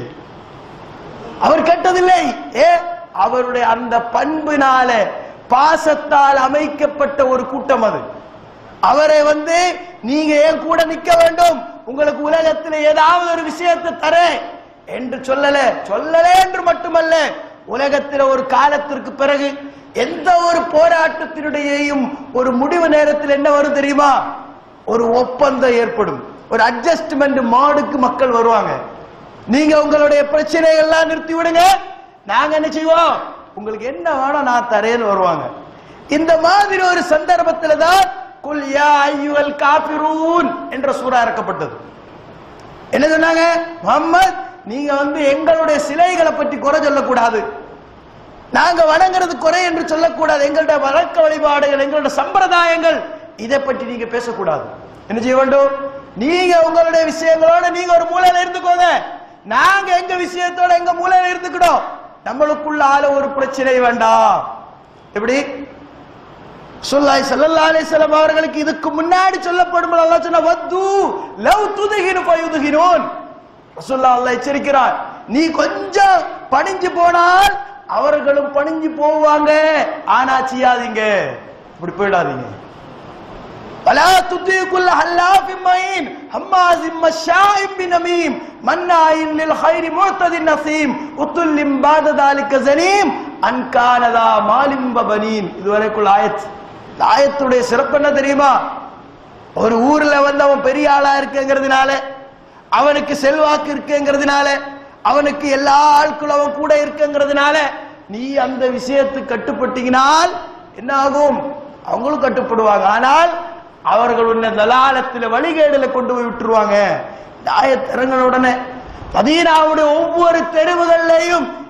C: அவர் கேட்டதில்லை ஏ அவருடைய அந்த பண்பினால பாசத்தால் அமைக்கப்பட்ட ஒரு கூட்டம் அது அவரை வந்து நீங்க ஏன் கூட நிக்க வேண்டும் உங்களுக்கு உலகத்தில் ஏதாவது ஒரு விஷயத்தை தரேன் என்று சொல்லல சொல்லல என்று மட்டுமல்ல உலகத்தில் ஒரு காலத்திற்கு பிறகு எந்த ஒரு போராட்டத்தினுடையும் ஒரு முடிவு நேரத்தில் என்ன வரும் தெரியுமா ஒரு ஒப்பந்தம் ஏற்படும் ஒரு அட்ஜஸ்ட்மெண்ட் மாடுக்கு மக்கள் வருவாங்க நீங்க உங்களுடைய பிரச்சனைகள்லாம் நிறுத்தி விடுங்க நாங்க என்ன செய்வோம் உங்களுக்கு என்ன வேணும் நான் தரேன்னு வருவாங்க இந்த மாதிரி ஒரு சந்தர்ப்பத்தில் தான் குல் யா ஐயுல் காபிரூன் என்ற சூறா இறக்கப்பட்டது என்ன சொன்னாங்க முகம்மது நீங்க வந்து எங்களுடைய சிலைகளை பற்றி குறை சொல்லக்கூடாது நாங்க வணங்குறது குறை என்று சொல்லக்கூடாது எங்களுடைய வழக்க வழிபாடுகள் எங்களுடைய சம்பிரதாயங்கள் இதை பற்றி நீங்க பேசக்கூடாது என்ன செய்ய வேண்டும் நீங்க உங்களுடைய விஷயங்களோட நீங்க ஒரு மூலையில இருந்துக்கோங்க நாங்க எங்க விஷயத்தோட எங்க மூலையில இருந்துக்கிட்டோம் நம்மளுக்குள்ள ஆள ஒரு பிரச்சனை வேண்டாம் எப்படி சொல்லாய் ஸல்லல்லாஹு அலைஹி வஸல்லம் அவர்களுக்கு இதுக்கு முன்னாடி சொல்லப்படும் அல்லாஹ் சொன்ன வத்து லவ் துதுகினு ஃபயுதுகினூன் ரசூலுல்லாஹ் அல்லாஹ் எச்சரிக்கிறார் நீ கொஞ்சம் பணிஞ்சு போனால் அவர்களும் பணிஞ்சு போவாங்க ஆனா செய்யாதீங்க இப்படி போயிடாதீங்க ولا تطيع كل حلاف مهين هماز مشاء بنميم مناع للخير معتد نسيم عتل بعد ذلك زنيم ان كان ذا مال وبنين இதுவரைக்குள்ள ஆயத் இந்த ஆயத்துடைய சிறப்பு என்ன தெரியுமா ஒரு ஊர்ல வந்து அவன் பெரிய ஆளா இருக்குங்கிறதுனால அவனுக்கு செல்வாக்கு இருக்குங்கிறதுனால அவனுக்கு எல்லா ஆட்களும் அவன் கூட இருக்குங்கிறதுனால நீ அந்த விஷயத்துக்கு கட்டுப்பட்டீங்கனால் என்ன ஆகும் அவங்களும் கட்டுப்படுவாங்க ஆனால் அவர்கள் உன்னை தலாலத்தில் வழிகேடுல கொண்டு போய் விட்டுருவாங்க இந்த ஆயத் இறங்கின உடனே மதீனாவுடைய ஒவ்வொரு தெருவுகள்லையும்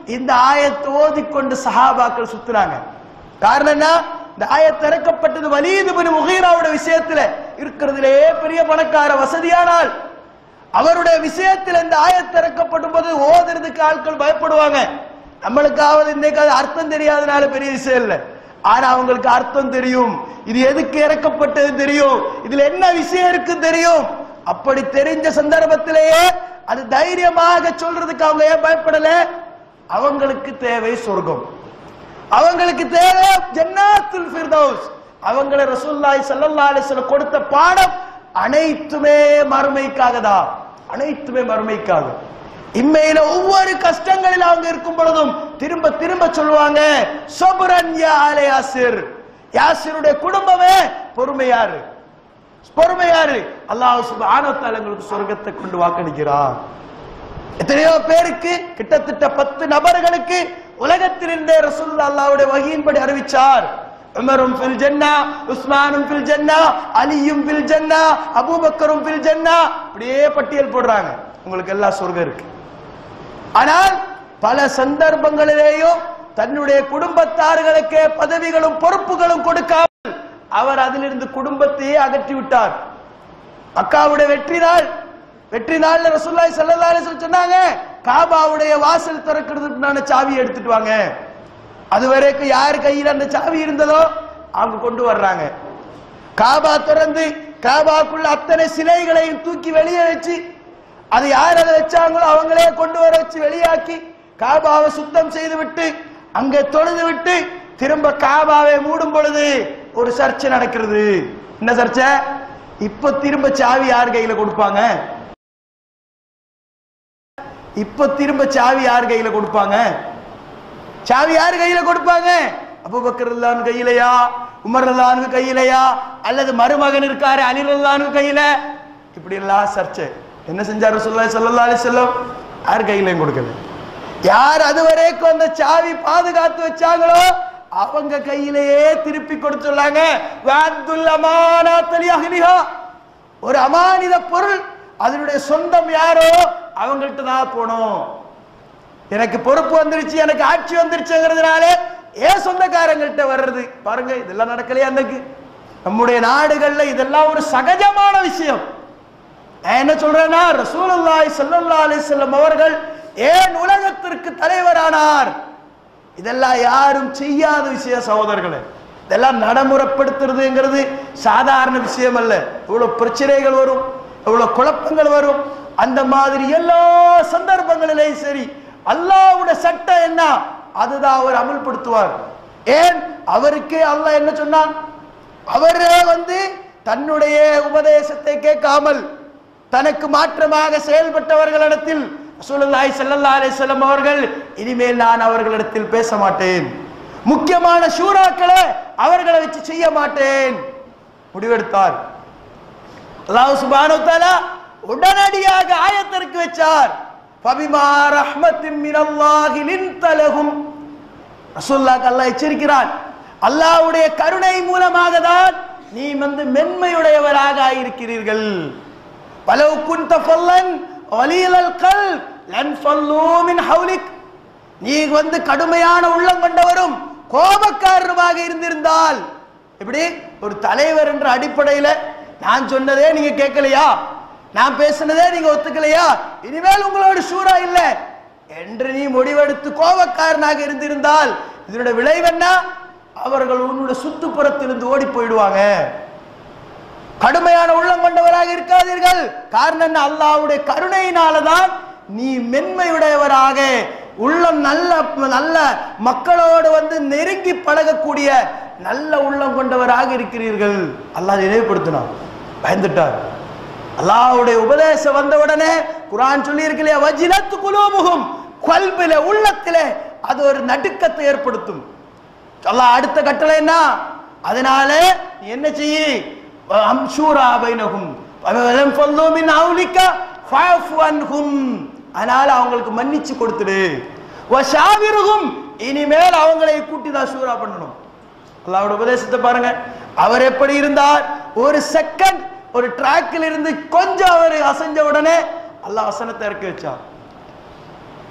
C: இந்த ஆயத்தை ஓதிக்கொண்டு சஹாபாக்கள் சுத்துறாங்க காரணம் என்ன இந்த ஆயத்து இறக்கப்பட்டது வலீது பின் முகீராவோட விஷயத்துல இருக்கிறதுலே பெரிய பணக்கார வசதியானால் அவருடைய விஷயத்தில் இந்த ஆயத்து இறக்கப்படும் போது ஓதுறதுக்கு ஆட்கள் பயப்படுவாங்க நம்மளுக்காவது இன்னைக்கு அது அர்த்தம் தெரியாதனால பெரிய விஷயம் இல்லை ஆனா அவங்களுக்கு அர்த்தம் தெரியும் இது எதுக்கு இறக்கப்பட்டது தெரியும் இதுல என்ன விஷயம் இருக்கு தெரியும் அப்படி தெரிஞ்ச சந்தர்ப்பத்திலேயே அது தைரியமாக சொல்றதுக்கு அவங்க ஏன் பயப்படல அவங்களுக்கு தேவை சொர்க்கம் அவங்களுக்கு தேவை ஜன்னாத்துல் ஃபிர்தௌஸ் அவங்கள ரசூலுல்லாஹி ஸல்லல்லாஹு அலைஹி வஸல்லம் கொடுத்த பாடம் அனைத்துமே மறுமைக்காக தான் அனைத்துமே மறுமைக்காக இம்மையில ஒவ்வொரு கஷ்டங்களில் அவங்க இருக்கும் பொழுதும் திரும்ப திரும்ப சொல்லுவாங்க சொபரன் யா ஆலே யாசிர் யாசிருடைய குடும்பமே பொறுமையாரு பொறுமையாரு அல்லாஹ் சுப்ஹானஹு வ தஆலா எங்களுக்கு சொர்க்கத்தை கொண்டு வாக்களிக்கிறார் எத்தனையோ பேருக்கு கிட்டத்தட்ட பத்து நபர்களுக்கு உலகத்தில் இருந்தே ரசூலுல்லாஹ் அல்லாஹ்வுடைய வகையின்படி அறிவிச்சார் உமரும் ஃபில் ஜன்னா உஸ்மானும் ஃபில் ஜன்னா அலியும் ஃபில் ஜன்னா அபூபக்கரும் ஃபில் ஜன்னா அப்படியே பட்டியல் போடுறாங்க உங்களுக்கு எல்லாம் சொர்க்கம் இருக்கு ஆனால் பல சந்தர்ப்பங்களிலேயும் தன்னுடைய குடும்பத்தார்களுக்கே பதவிகளும் பொறுப்புகளும் கொடுக்காமல் அவர் அதிலிருந்து குடும்பத்தையே அகற்றி விட்டார் மக்காவுடைய வெற்றி நாள் வெற்றி நாள்ல ரசூலுல்லாஹி ஸல்லல்லாஹு அலைஹி வஸல்லம் சொன்னாங்க காபாவுடைய வாசல் திறக்கிறதுக்கான சாவி எடுத்துட்டு வாங்க அது வரைக்கும் யார் கையில் அந்த சாவி இருந்ததோ அவங்க கொண்டு வர்றாங்க காபா திறந்து காபாக்குள்ள அத்தனை சிலைகளையும் தூக்கி வெளியே வச்சு அது யார் அதை வச்சாங்களோ அவங்களே கொண்டு வர வச்சு வெளியாக்கி காபாவை சுத்தம் செய்து விட்டு அங்கே தொழுது விட்டு திரும்ப காபாவை மூடும் பொழுது ஒரு சர்ச்சை நடக்கிறது என்ன சர்ச்சை இப்ப திரும்ப சாவி யார் கையில கொடுப்பாங்க இப்ப திரும்ப சாவி யார் கையில கொடுப்பாங்க சாவி யார் கையில கொடுப்பாங்க அபூபக்கர் ரலியல்லாஹு கையிலையா உமர் ரலியல்லாஹு கையிலையா அல்லது மருமகன் இருக்காரு அலி ரலியல்லாஹு கையில இப்படி எல்லாம் சர்ச்சை என்ன செஞ்சார் ரசூலுல்லாஹி ஸல்லல்லாஹு அலைஹி வஸல்லம் யார் கையிலையும் கொடுக்கல யார் அது வரைக்கும் அந்த சாவி பாதுகாத்து வச்சாங்களோ அவங்க கையிலேயே திருப்பி கொடுத்துள்ளாங்க வாத்துல் அமானாத்தலி அஹ்லிஹா ஒரு அமானித பொருள் அதனுடைய சொந்தம் யாரோ அவங்கள்ட்ட தான் போகணும் எனக்கு பொறுப்பு வந்துருச்சு எனக்கு ஆட்சி வந்துருச்சுங்கிறதுனால ஏன் சொந்தக்காரங்கள்ட்ட வர்றது பாருங்க இதெல்லாம் நடக்கலையா அன்னைக்கு நம்முடைய நாடுகள்ல இதெல்லாம் ஒரு சகஜமான விஷயம் நான் என்ன சொல்றேன்னா ரசூலுல்லாஹி ஸல்லல்லாஹு அலைஹி வஸல்லம் அவர்கள் ஏன் உலகத்திற்கு தலைவரானார் இதெல்லாம் யாரும் செய்யாத விஷயம் சகோதரர்களே இதெல்லாம் நடைமுறைப்படுத்துறதுங்கிறது சாதாரண விஷயம் அல்ல இவ்வளவு பிரச்சனைகள் வரும் இவ்வளவு குழப்பங்கள் வரும் அந்த மாதிரி எல்லா சந்தர்ப்பங்களிலேயும் சரி அல்லாஹ்வுடைய சட்டம் என்ன அதுதான் அவர் அமல்படுத்துவார் ஏன் அவருக்கே அல்லாஹ் என்ன சொன்னான் அவரே வந்து தன்னுடைய உபதேசத்தை கேட்காமல் தனக்கு மாற்றமாக செயல்பட்டவர்களிடத்தில் ரசூலுல்லாஹி ஸல்லல்லாஹு அலைஹி வஸல்லம் அவர்கள் இனிமேல் நான் அவர்களிடத்தில் பேச மாட்டேன் முக்கியமான ஷூராக்களை அவர்களை வச்சு செய்ய மாட்டேன் முடிவெடுத்தார் அல்லாஹ் சுப்ஹானஹு வ தஆலா உடனடியாக ஆயத்திற்கு வச்சார் ஃபபிமா ரஹ்மத்தின் மினல்லாஹி லின்த லஹும் ரசூலுல்லாஹ் அல்லாஹ் எச்சரிக்கிறான் அல்லாஹ்வுடைய கருணை மூலமாக தான் நீ வந்து மென்மையுடையவராக ஆயிருக்கிறீர்கள் பலவு குந்த ஃபல்லன் வலீலல் கல் லன் ஃபல்லூ மின் ஹவுலிக் நீ வந்து கடுமையான உள்ளம் கொண்டவரும் கோபக்காரருமாக இருந்திருந்தால் எப்படி ஒரு தலைவர் என்ற அடிப்படையில நான் சொன்னதே நீங்க கேட்கலையா நான் பேசினதே நீங்க ஒத்துக்கலையா இனிமேல் உங்களோட ஷூரா இல்ல என்று நீ முடிவெடுத்து கோபக்காரனாக இருந்திருந்தால் இதனுடைய விளைவென்ன அவர்கள் உன்னுடைய சுத்துப்புறத்திலிருந்து ஓடி போயிடுவாங்க கடுமையான உள்ளம் கொண்டவராக இருக்காதீர்கள் காரணம் என்ன அல்லாஹ்வுடைய கருணையினால தான் நீ மென்மையுடையவராக உள்ளம் நல்ல நல்ல மக்களோடு வந்து நெருங்கி பழகக்கூடிய நல்ல உள்ளம் கொண்டவராக இருக்கிறீர்கள் அல்லாஹ் நினைவுபடுத்தினான் பயந்துட்டார் அல்லாஹ்வுடைய உபதேசம் வந்த உடனே குர்ஆன் சொல்லி இருக்கலையா வஜிலத்து குலூபுகும் கல்பில உள்ளத்திலே அது ஒரு நடுக்கத்தை ஏற்படுத்தும் அல்லாஹ் அடுத்த கட்டளை என்ன அதனால நீ என்ன செய்யி அம்சூரா பைனஹும் அவலம் ஃபல்லு மின் அவுலிக ஃபஅஃபு அன்ஹும் அதனால அவங்களுக்கு மன்னிச்சு கொடுத்துடு வஷாவிருகும் இனிமேல் அவங்களை கூட்டி தான் ஷூரா பண்ணணும் அல்லாஹ்வுடைய உபதேசத்தை பாருங்க அவர் எப்படி இருந்தார் ஒரு செகண்ட் ஒரு டிராக்கில் இருந்து கொஞ்சம் அவர் அசைஞ்ச உடனே அல்லாஹ் வசனத்தை இறக்கி வச்சார்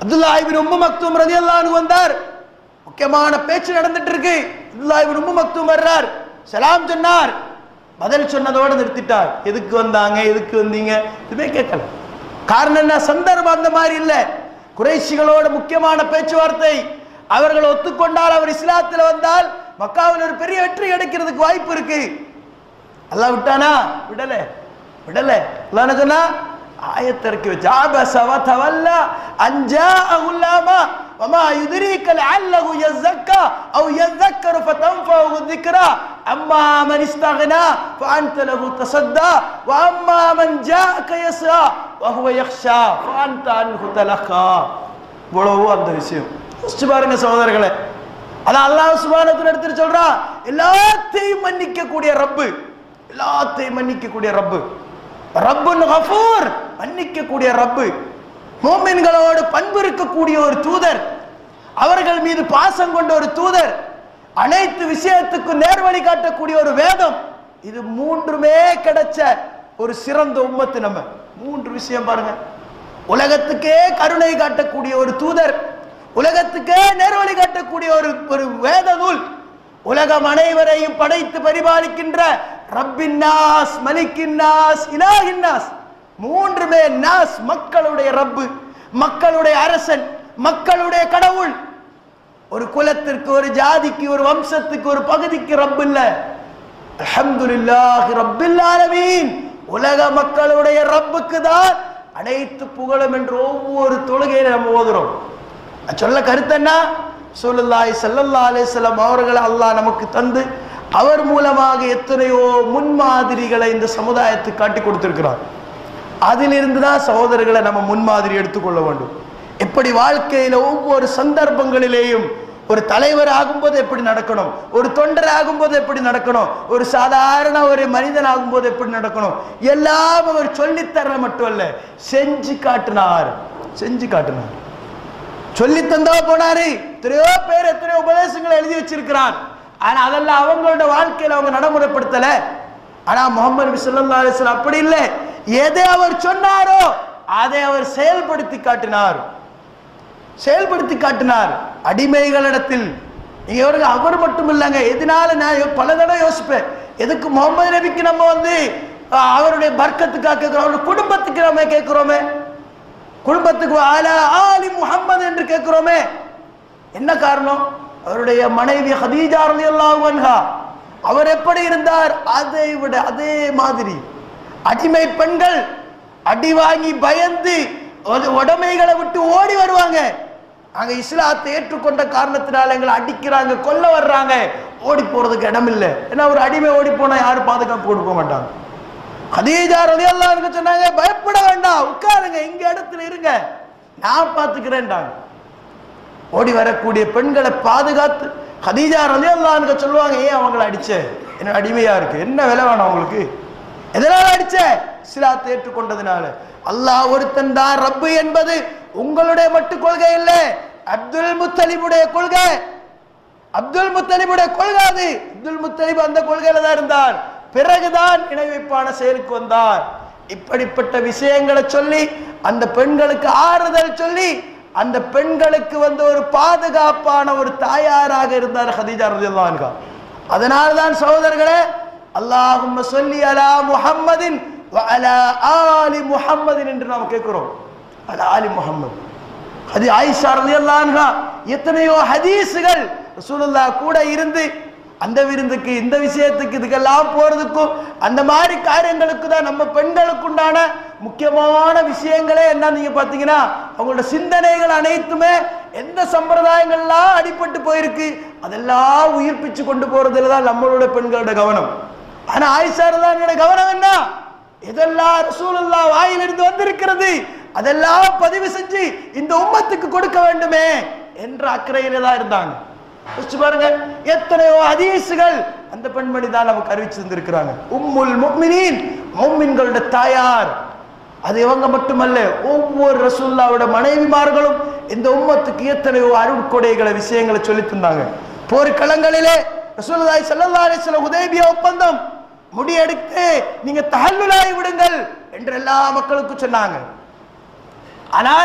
C: அப்துல்லா இபின் உம்மு மக்தூம் ரலியல்லாஹு வந்தார் முக்கியமான பேச்சு நடந்துட்டு இருக்கு அப்துல்லா இபின் உம்மு மக்தூம் வர்றார் சலாம் சொன்னார் பதில் சொன்னதோட நிறுத்திட்டார் எதுக்கு வந்தாங்க எதுக்கு வந்தீங்க எதுவுமே கேட்கல காரணம் என்ன சந்தர்ப்பம் அந்த மாதிரி இல்ல குறைஷிகளோட முக்கியமான பேச்சுவார்த்தை அவர்கள் ஒத்துக்கொண்டால் அவர் இஸ்லாத்தில் வந்தால் மக்காவில் ஒரு பெரிய வெற்றி கிடைக்கிறதுக்கு வாய்ப்பு இருக்கு அல்லாஹ் விட்டானா விடல விடல அல்லாஹ் என்ன சொன்னா ஆயத்திறக்கி வச்சு ஆபஸ வ தவல்லா அன் ஜாஅஹு ல்லாமா வமா யுத்ரீக லஅல்லஹு யஸக்கா அவ் யذكر فتنفعه الذكرى அம்மா மன் இஸ்தக்னா فأنت له تصدى وأما من جاءك يسعى وهو يخشى فأنت عنه تلقى இவ்வளவு அந்த விஷயம் யோசிச்சு பாருங்க சகோதரர்களே அதான் அல்லாஹ் சுபானத்தில் எடுத்துட்டு சொல்றான் எல்லாத்தையும் மன்னிக்க கூடிய ரப்பு எல்லாத்தையும் மன்னிக்க கூடிய ரப்பு ரப்புன் கஃபூர் மன்னிக்க கூடிய ரப்பு மோமின்களோடு பண்பு இருக்கக்கூடிய ஒரு தூதர் அவர்கள் மீது பாசம் கொண்ட ஒரு தூதர் அனைத்து விஷயத்துக்கும் நேர்வழி காட்டக்கூடிய ஒரு வேதம் இது மூன்றுமே கிடைச்ச ஒரு சிறந்த உம்மத்து நம்ம மூன்று விஷயம் பாருங்க உலகத்துக்கே கருணை காட்டக்கூடிய ஒரு தூதர் உலகத்துக்கே நேர்வழி காட்டக்கூடிய ஒரு ஒரு வேத நூல் உலகம் அனைவரையும் படைத்து பரிபாலிக்கின்ற ரப்பின் நாஸ் மலிக்கின் நாஸ் இலாஹின் நாஸ் மூன்றுமே நாஸ் மக்களுடைய ரப்பு மக்களுடைய அரசன் மக்களுடைய கடவுள் ஒரு குலத்திற்கு ஒரு ஜாதிக்கு ஒரு வம்சத்துக்கு ஒரு பகுதிக்கு ரப்பு இல்ல அல்ஹம்துலில்லாஹி ரப்பில் ஆலமீன் உலக மக்களுடைய ரப்புக்கு தான் அனைத்து புகழும் என்று ஒவ்வொரு தொழுகையில நம்ம ஓதுறோம் நான் சொல்ல கருத்து என்ன சூலுல்லாஹி ஸல்லல்லாஹு அலைஹி வஸல்லம் அவர்களை அல்லாஹ் நமக்கு தந்து அவர் மூலமாக எத்தனையோ முன்மாதிரிகளை இந்த சமுதாயத்துக்கு காட்டி கொடுத்திருக்கிறார் அதிலிருந்து தான் சகோதரர்களை நம்ம முன்மாதிரி எடுத்துக்கொள்ள வேண்டும் எப்படி வாழ்க்கையில ஒவ்வொரு சந்தர்ப்பங்களிலேயும் ஒரு தலைவர் ஆகும்போது எப்படி நடக்கணும் ஒரு தொண்டர் ஆகும்போது எப்படி நடக்கணும் ஒரு சாதாரண ஒரு மனிதன் ஆகும்போது எப்படி நடக்கணும் எல்லாம் அவர் சொல்லித்தர மட்டும் அல்ல செஞ்சு காட்டினார் செஞ்சு காட்டினார் சொல்லி தந்தா போனாரு எத்தனையோ பேர் எத்தனையோ உபதேசங்களை எழுதி வச்சிருக்கிறார் ஆனா அதெல்லாம் அவங்களோட வாழ்க்கையில அவங்க நடைமுறைப்படுத்தல ஆனா முகமது நபி ஸல்லல்லாஹு அலைஹி வஸல்லம் அப்படி இல்லை எதை அவர் சொன்னாரோ அதை அவர் செயல்படுத்தி காட்டினார் செயல்படுத்தி காட்டினார் அடிமைகளிடத்தில் நீங்க இவருக்கு அவர் மட்டும் இல்லைங்க எதனால நான் யோ- பல தடவை யோசிப்பேன் எதுக்கு முகமது நபிக்கு நம்ம வந்து அஹ், அவருடைய பர்க்கத்துக்காக கேட்கிறோம் அவருடைய குடும்பத்துக்கு நம்ம கேட்கிறோமே குடும்பத்துக்கு ஆலா ஆலி முஹம்மது என்று கேட்கிறோமே என்ன காரணம் அவருடைய மனைவி ஹதீஜா ரலியல்லாஹு அன்ஹா அவர் எப்படி இருந்தார் அதை விட அதே மாதிரி அடிமை பெண்கள் அடி வாங்கி பயந்து உட- உடைமைகளை விட்டு ஓடி வருவாங்க அங்க இஸ்லாத்தை ஏற்றுக்கொண்ட காரணத்தினால எங்களை அடிக்கிறாங்க கொல்ல வர்றாங்க ஓடி போறதுக்கு இடம் இல்லை ஏன்னா ஒரு அடிமை ஓடி போனா யாரும் பாதுகாப்பு கொடுக்க மாட்டாங்க ஹதீஜா ரலியல்லாஹு அன்ஹா சொன்னாங்க பயப்பட வேண்டாம் உட்காருங்க இங்க இடத்துல இருங்க நான் பாத்துக்கிறேன்டாங்க ஓடி வரக்கூடிய பெண்களை பாதுகாத்து ஹதீஜா ரலியல்லாஹு அன்ஹா சொல்லுவாங்க ஏன் அவங்கள அடிச்ச என்ன அடிமையா இருக்கு என்ன விலை வேணும் அவங்களுக்கு எதனால அடிச்ச இஸ்லாத்தை ஏற்றுக்கொண்டதுனால அல்லாஹ் ஒருத்தன் தான் ரப்பு என்பது உங்களுடைய மட்டு கொள்கை இல்லை அப்துல் முத்தலிபுடைய கொள்கை அப்துல் முத்தலிபுடைய கொள்கை அது அப்துல் முத்தலிப் அந்த கொள்கையில தான் இருந்தார் பிறகுதான் இணை வைப்பான செயலுக்கு வந்தார் இப்படிப்பட்ட விஷயங்களை சொல்லி அந்த பெண்களுக்கு ஆறுதல் சொல்லி அந்த பெண்களுக்கு வந்து ஒரு பாதுகாப்பான ஒரு தாயாராக இருந்தார் ஹதீஜா ரலியல்லாஹு அன்ஹா அதனால தான் சகோதரர்களே அல்லாஹும்ம சொல்லி அலா முஹம்மதின் வ அலா ஆலி முஹம்மதின் என்று நாம் கேட்கிறோம் அலா ஆலி முஹம்மது அது ஆயிஷா ரலியல்லாஹு அன்ஹா எத்தனையோ ஹதீஸுகள் ரசூலுல்லாஹ் கூட இருந்து அந்த விருந்துக்கு இந்த விஷயத்துக்கு இதுக்கெல்லாம் போறதுக்கும் அந்த மாதிரி காரியங்களுக்கு தான் நம்ம பெண்களுக்கு உண்டான முக்கியமான விஷயங்களே என்ன நீங்க பாத்தீங்கன்னா அவங்களோட சிந்தனைகள் அனைத்துமே எந்த சம்பிரதாயங்கள்லாம் அடிபட்டு போயிருக்கு அதெல்லாம் உயிர்ப்பிச்சு கொண்டு போறதுல தான் நம்மளோட பெண்களோட கவனம் ஆனா ஆயிஷா ரலியல்லாஹு கவனம் என்ன இதெல்லாம் ரசூலுல்லாஹ் வாயிலிருந்து வந்திருக்கிறது அதெல்லாம் பதிவு செஞ்சு இந்த உம்மத்துக்கு கொடுக்க வேண்டுமே என்ற அக்கறையில தான் இருந்தாங்க யோசிச்சு பாருங்க எத்தனையோ ஹதீஸுகள் அந்த பெண்மணி தான் நமக்கு அறிவிச்சு தந்திருக்கிறாங்க உம்முல் முஃமினீன் முஃமின்களோட தாயார் அது இவங்க மட்டுமல்ல ஒவ்வொரு ரசூல்லாவோட மனைவிமார்களும் இந்த உம்மத்துக்கு எத்தனையோ அருட்கொடைகளை விஷயங்களை சொல்லி தந்தாங்க போர்க்களங்களிலே ரசூலுல்லாஹி ஸல்லல்லாஹு அலைஹி வஸல்லம் ஹுதைபியா ஒப்பந்தம் முடியெடுத்து நீங்க தஹல்லுலாய் விடுங்கள் என்று எல்லா மக்களுக்கும் சொன்னாங்க ஆனால்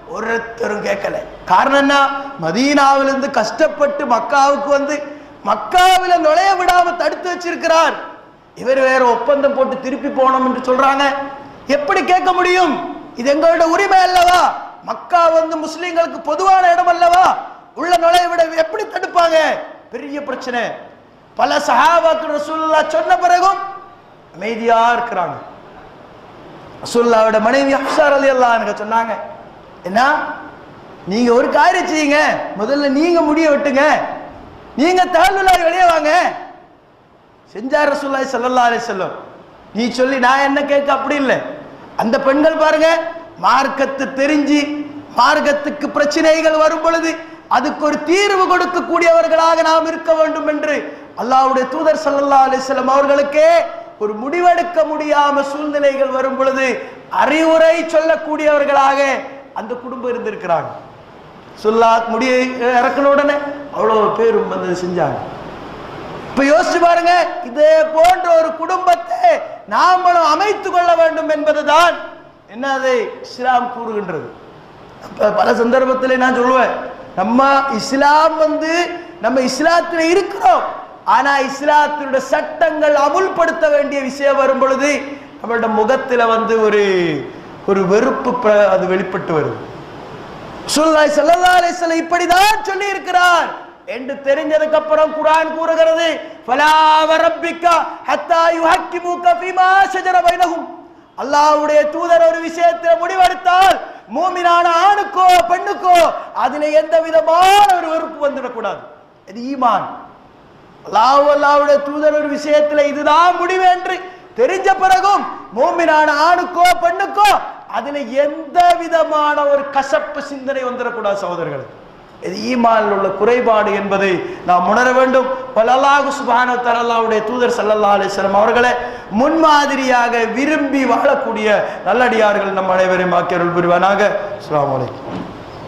B: ஒருத்தரும் கேட்கல காரணம் என்ன மதீனாவிலிருந்து கஷ்டப்பட்டு மக்காவுக்கு வந்து மக்காவில நுழைய விடாம தடுத்து வச்சிருக்கிறார் இவர் வேற ஒப்பந்தம் போட்டு திருப்பி போனோம் என்று சொல்றாங்க எப்படி கேட்க முடியும் இது எங்களோட உரிமை அல்லவா மக்கா வந்து முஸ்லிம்களுக்கு பொதுவான இடம் அல்லவா உள்ள நுழைய விட எப்படி தடுப்பாங்க பெரிய பிரச்சனை பல சஹாபாக்கள் ரசூலுல்லாஹ் சொன்ன பிறகும் அமைதியா இருக்கிறாங்க ரசூலுல்லாவோட மனைவி ஹப்சா ரலியல்லாஹு அன்ஹா சொன்னாங்க என்ன நீங்க ஒரு காரியம் செய்யுங்க முதல்ல நீங்க முடிய விட்டுங்க நீங்க தகவலாய் வெளியே வாங்க செஞ்சார் ரசூலுல்லாஹி ஸல்லல்லாஹு அலைஹி வஸல்லம் நீ சொல்லி நான் என்ன கேட்க அப்படி இல்லை அந்த பெண்கள் பாருங்க மார்க்கத்து தெரிஞ்சு மார்க்கத்துக்கு பிரச்சனைகள் வரும் பொழுது அதுக்கு ஒரு தீர்வு கொடுக்கக்கூடியவர்களாக நாம் இருக்க வேண்டும் என்று அல்லாஹ்வுடைய தூதர் ஸல்லல்லாஹு அலைஹி வஸல்லம் அவர்களுக்கே ஒரு முடிவெடுக்க முடியாம சூழ்நிலைகள் வரும் பொழுது அறிவுரை சொல்லக்கூடியவர்களாக அந்த குடும்பம் இருந்திருக்கிறாங்க சொல்லா முடிய இறக்கின உடனே அவ்வளோ பேரும் வந்து செஞ்சாங்க இப்ப யோசிச்சு பாருங்க இதே போன்ற ஒரு குடும்பத்தை நாமளும் அமைத்துக் கொள்ள வேண்டும் என்பதுதான் என்ன அதை இஸ்லாம் கூறுகின்றது அப்ப பல சந்தர்ப்பத்தில் நான் சொல்லுவேன் நம்ம இஸ்லாம் வந்து நம்ம இஸ்லாத்துல இருக்கிறோம் ஆனா இஸ்லாத்தினுடைய சட்டங்கள் அமுல்படுத்த வேண்டிய விஷயம் வரும் பொழுது நம்மளோட முகத்துல வந்து ஒரு ஒரு வெறுப்பு பிர- அது வெளிப்பட்டு வருது சுல்லாய் ஸல்லல்லாஹு அலைஹி வஸல்லம் இப்படிதான் சொல்லி இருக்கிறார் என்று தெரிஞ்சதுக்கு அப்புறம் குர்ஆன் கூறுகிறது ஃபலா வரப்பிக்க ஹத்தா யுஹக்கிமுக ஃபீமா ஷஜர பைனஹும் அல்லாஹ்வுடைய தூதர் ஒரு விஷயத்தில் முடிவெடுத்தால் மூமினான ஆணுக்கோ பெண்ணுக்கோ அதிலே எந்த விதமான ஒரு வெறுப்பு வந்துடக்கூடாது இது ஈமான் அல்லாஹ் அல்லாஹ்வுடைய தூதர் ஒரு விஷயத்துல இதுதான் முடிவு என்று தெரிஞ்ச பிறகும் மூமினான ஆணுக்கோ பெண்ணுக்கோ அதுல எந்த விதமான ஒரு கசப்பு சிந்தனை வந்துடக்கூடாது சகோதரர்கள் இது ஈமானில் உள்ள குறைபாடு என்பதை நாம் உணர வேண்டும் பலல்லாஹு சுபான தலல்லாவுடைய தூதர் சல்லல்லா அலிஸ்லாம் அவர்களை முன்மாதிரியாக விரும்பி வாழக்கூடிய நல்லடியார்கள் நம் அனைவரையும் ஆக்கியருள் புரிவானாக அஸ்ஸலாமு அலைக்கும்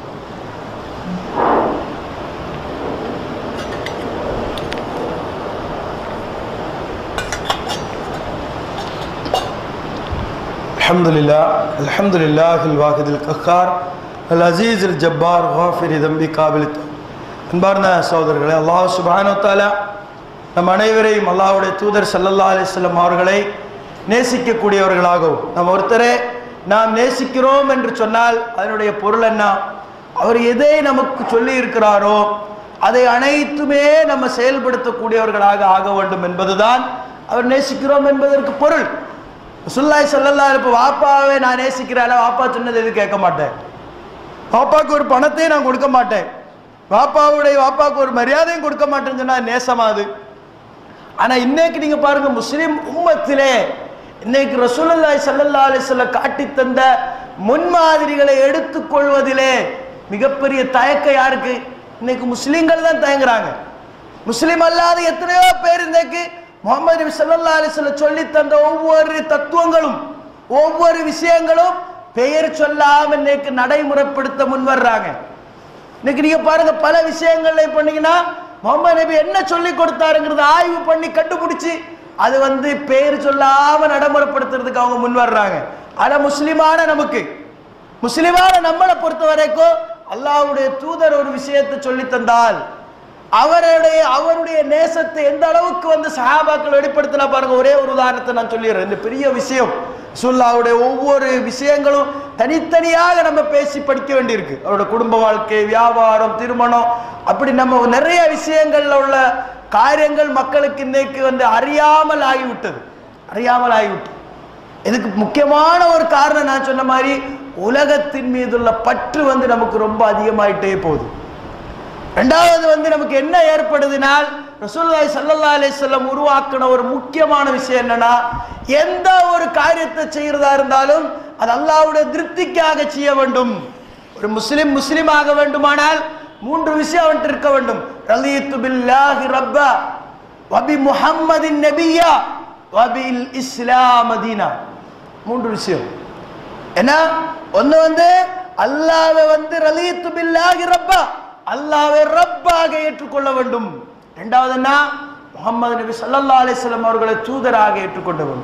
B: الحمد لله الحمد لله الواحد القهار العزيز الجبار غافر ذنبي قابل التوب. அன்பார்ந்த சகோதரர்களே அல்லாஹ் சுப்ஹானஹு வ தஆலா நம் அனைவரையும் அல்லாஹ்வுடைய தூதர் ஸல்லல்லாஹு அலைஹி வஸல்லம் அவர்களை நேசிக்கக்கூடியவர்களாகவும் நம் ஒருத்தரை நாம் நேசிக்கிறோம் என்று சொன்னால் அதனுடைய பொருள் என்ன அவர் எதை நமக்கு சொல்லி இருக்கிறாரோ அதை அனைத்துமே நம்ம செயல்படுத்தக்கூடியவர்களாக ஆக வேண்டும் என்பதுதான் அவர் நேசிக்கிறோம் என்பதற்கு பொருள் சுல்லாய் சொல்லல்லா இப்போ வாப்பாவே நான் நேசிக்கிறாள வாப்பா சொன்னது எது கேட்க மாட்டேன் வாப்பாவுக்கு ஒரு பணத்தையும் நான் கொடுக்க மாட்டேன் வாப்பாவுடைய வாப்பாவுக்கு ஒரு மரியாதையும் கொடுக்க மாட்டேன்னு சொன்னா நேசமா அது ஆனா இன்னைக்கு நீங்க பாருங்க முஸ்லிம் உம்மத்திலே இன்னைக்கு ரசூலுல்லாஹி ஸல்லல்லாஹு அலைஹி வஸல்லம் காட்டி தந்த முன்மாதிரிகளை எடுத்துக்கொள்வதிலே மிகப்பெரிய தயக்கம் யாருக்கு இன்னைக்கு முஸ்லிம்கள் தான் தயங்குறாங்க முஸ்லிம் அல்லாத எத்தனையோ பேர் இன்னைக்கு முகமது நபி ஸல்லல்லாஹு அலைஹி வஸல்லம் சொல்லி தந்த ஒவ்வொரு தத்துவங்களும் ஒவ்வொரு விஷயங்களும் பெயர் சொல்லாம இன்னைக்கு நடைமுறைப்படுத்த முன் வர்றாங்க இன்னைக்கு நீங்க பாருங்க பல விஷயங்கள்ல பண்ணீங்கன்னா முகமது நபி என்ன சொல்லி கொடுத்தாருங்கிறத ஆய்வு பண்ணி கண்டுபிடிச்சு அது வந்து பெயர் சொல்லாம நடைமுறைப்படுத்துறதுக்கு அவங்க முன் வர்றாங்க ஆனா முஸ்லிமான நமக்கு முஸ்லிமான நம்மளை பொறுத்த வரைக்கும் அல்லாஹ்வுடைய தூதர் ஒரு விஷயத்தை சொல்லி தந்தால் அவருடைய அவருடைய நேசத்தை எந்த அளவுக்கு வந்து சஹாபாக்கள் வெளிப்படுத்தினா பாருங்க ஒரே ஒரு உதாரணத்தை நான் சொல்லிடுறேன் இந்த பெரிய விஷயம் சுல்லாவுடைய ஒவ்வொரு விஷயங்களும் தனித்தனியாக நம்ம பேசி படிக்க வேண்டியிருக்கு அவரோட குடும்ப வாழ்க்கை வியாபாரம் திருமணம் அப்படி நம்ம நிறைய விஷயங்கள்ல உள்ள காரியங்கள் மக்களுக்கு இன்னைக்கு வந்து அறியாமல் ஆகிவிட்டது அறியாமல் ஆகிவிட்டது இதுக்கு முக்கியமான ஒரு காரணம் நான் சொன்ன மாதிரி உலகத்தின் மீதுள்ள பற்று வந்து நமக்கு ரொம்ப அதிகமாயிட்டே போகுது ரெண்டாவது வந்து நமக்கு என்ன ஏற்படுதுனால் ரசூலுல்லாஹி ஸல்லல்லாஹு அலைஹி வஸல்லம் உருவாக்கின ஒரு முக்கியமான விஷயம் என்னன்னா எந்த ஒரு காரியத்தை செய்யறதா இருந்தாலும் அது அல்லாஹ்வுடைய திருப்திக்காக செய்ய வேண்டும் ஒரு முஸ்லிம் முஸ்லிம் ஆக வேண்டுமானால் மூன்று விஷயம் அவன்கிட்ட இருக்க வேண்டும் ரலீத்து பில்லாஹி ரப்பா வபி முஹம்மதின் நபியா வபில் இஸ்லாம் மதீனா மூன்று விஷயம் என்ன ஒண்ணு வந்து அல்லாஹ்வை வந்து ரலீத்து பில்லாஹி ரப்பா அல்லாஹ்வை ரப்பாக ஏற்றுக்கொள்ள வேண்டும் இரண்டாவது என்ன முகமது நபி ஸல்லல்லாஹு அலைஹி வஸல்லம் அவர்களை தூதராக ஏற்றுக்கொள்ள வேண்டும்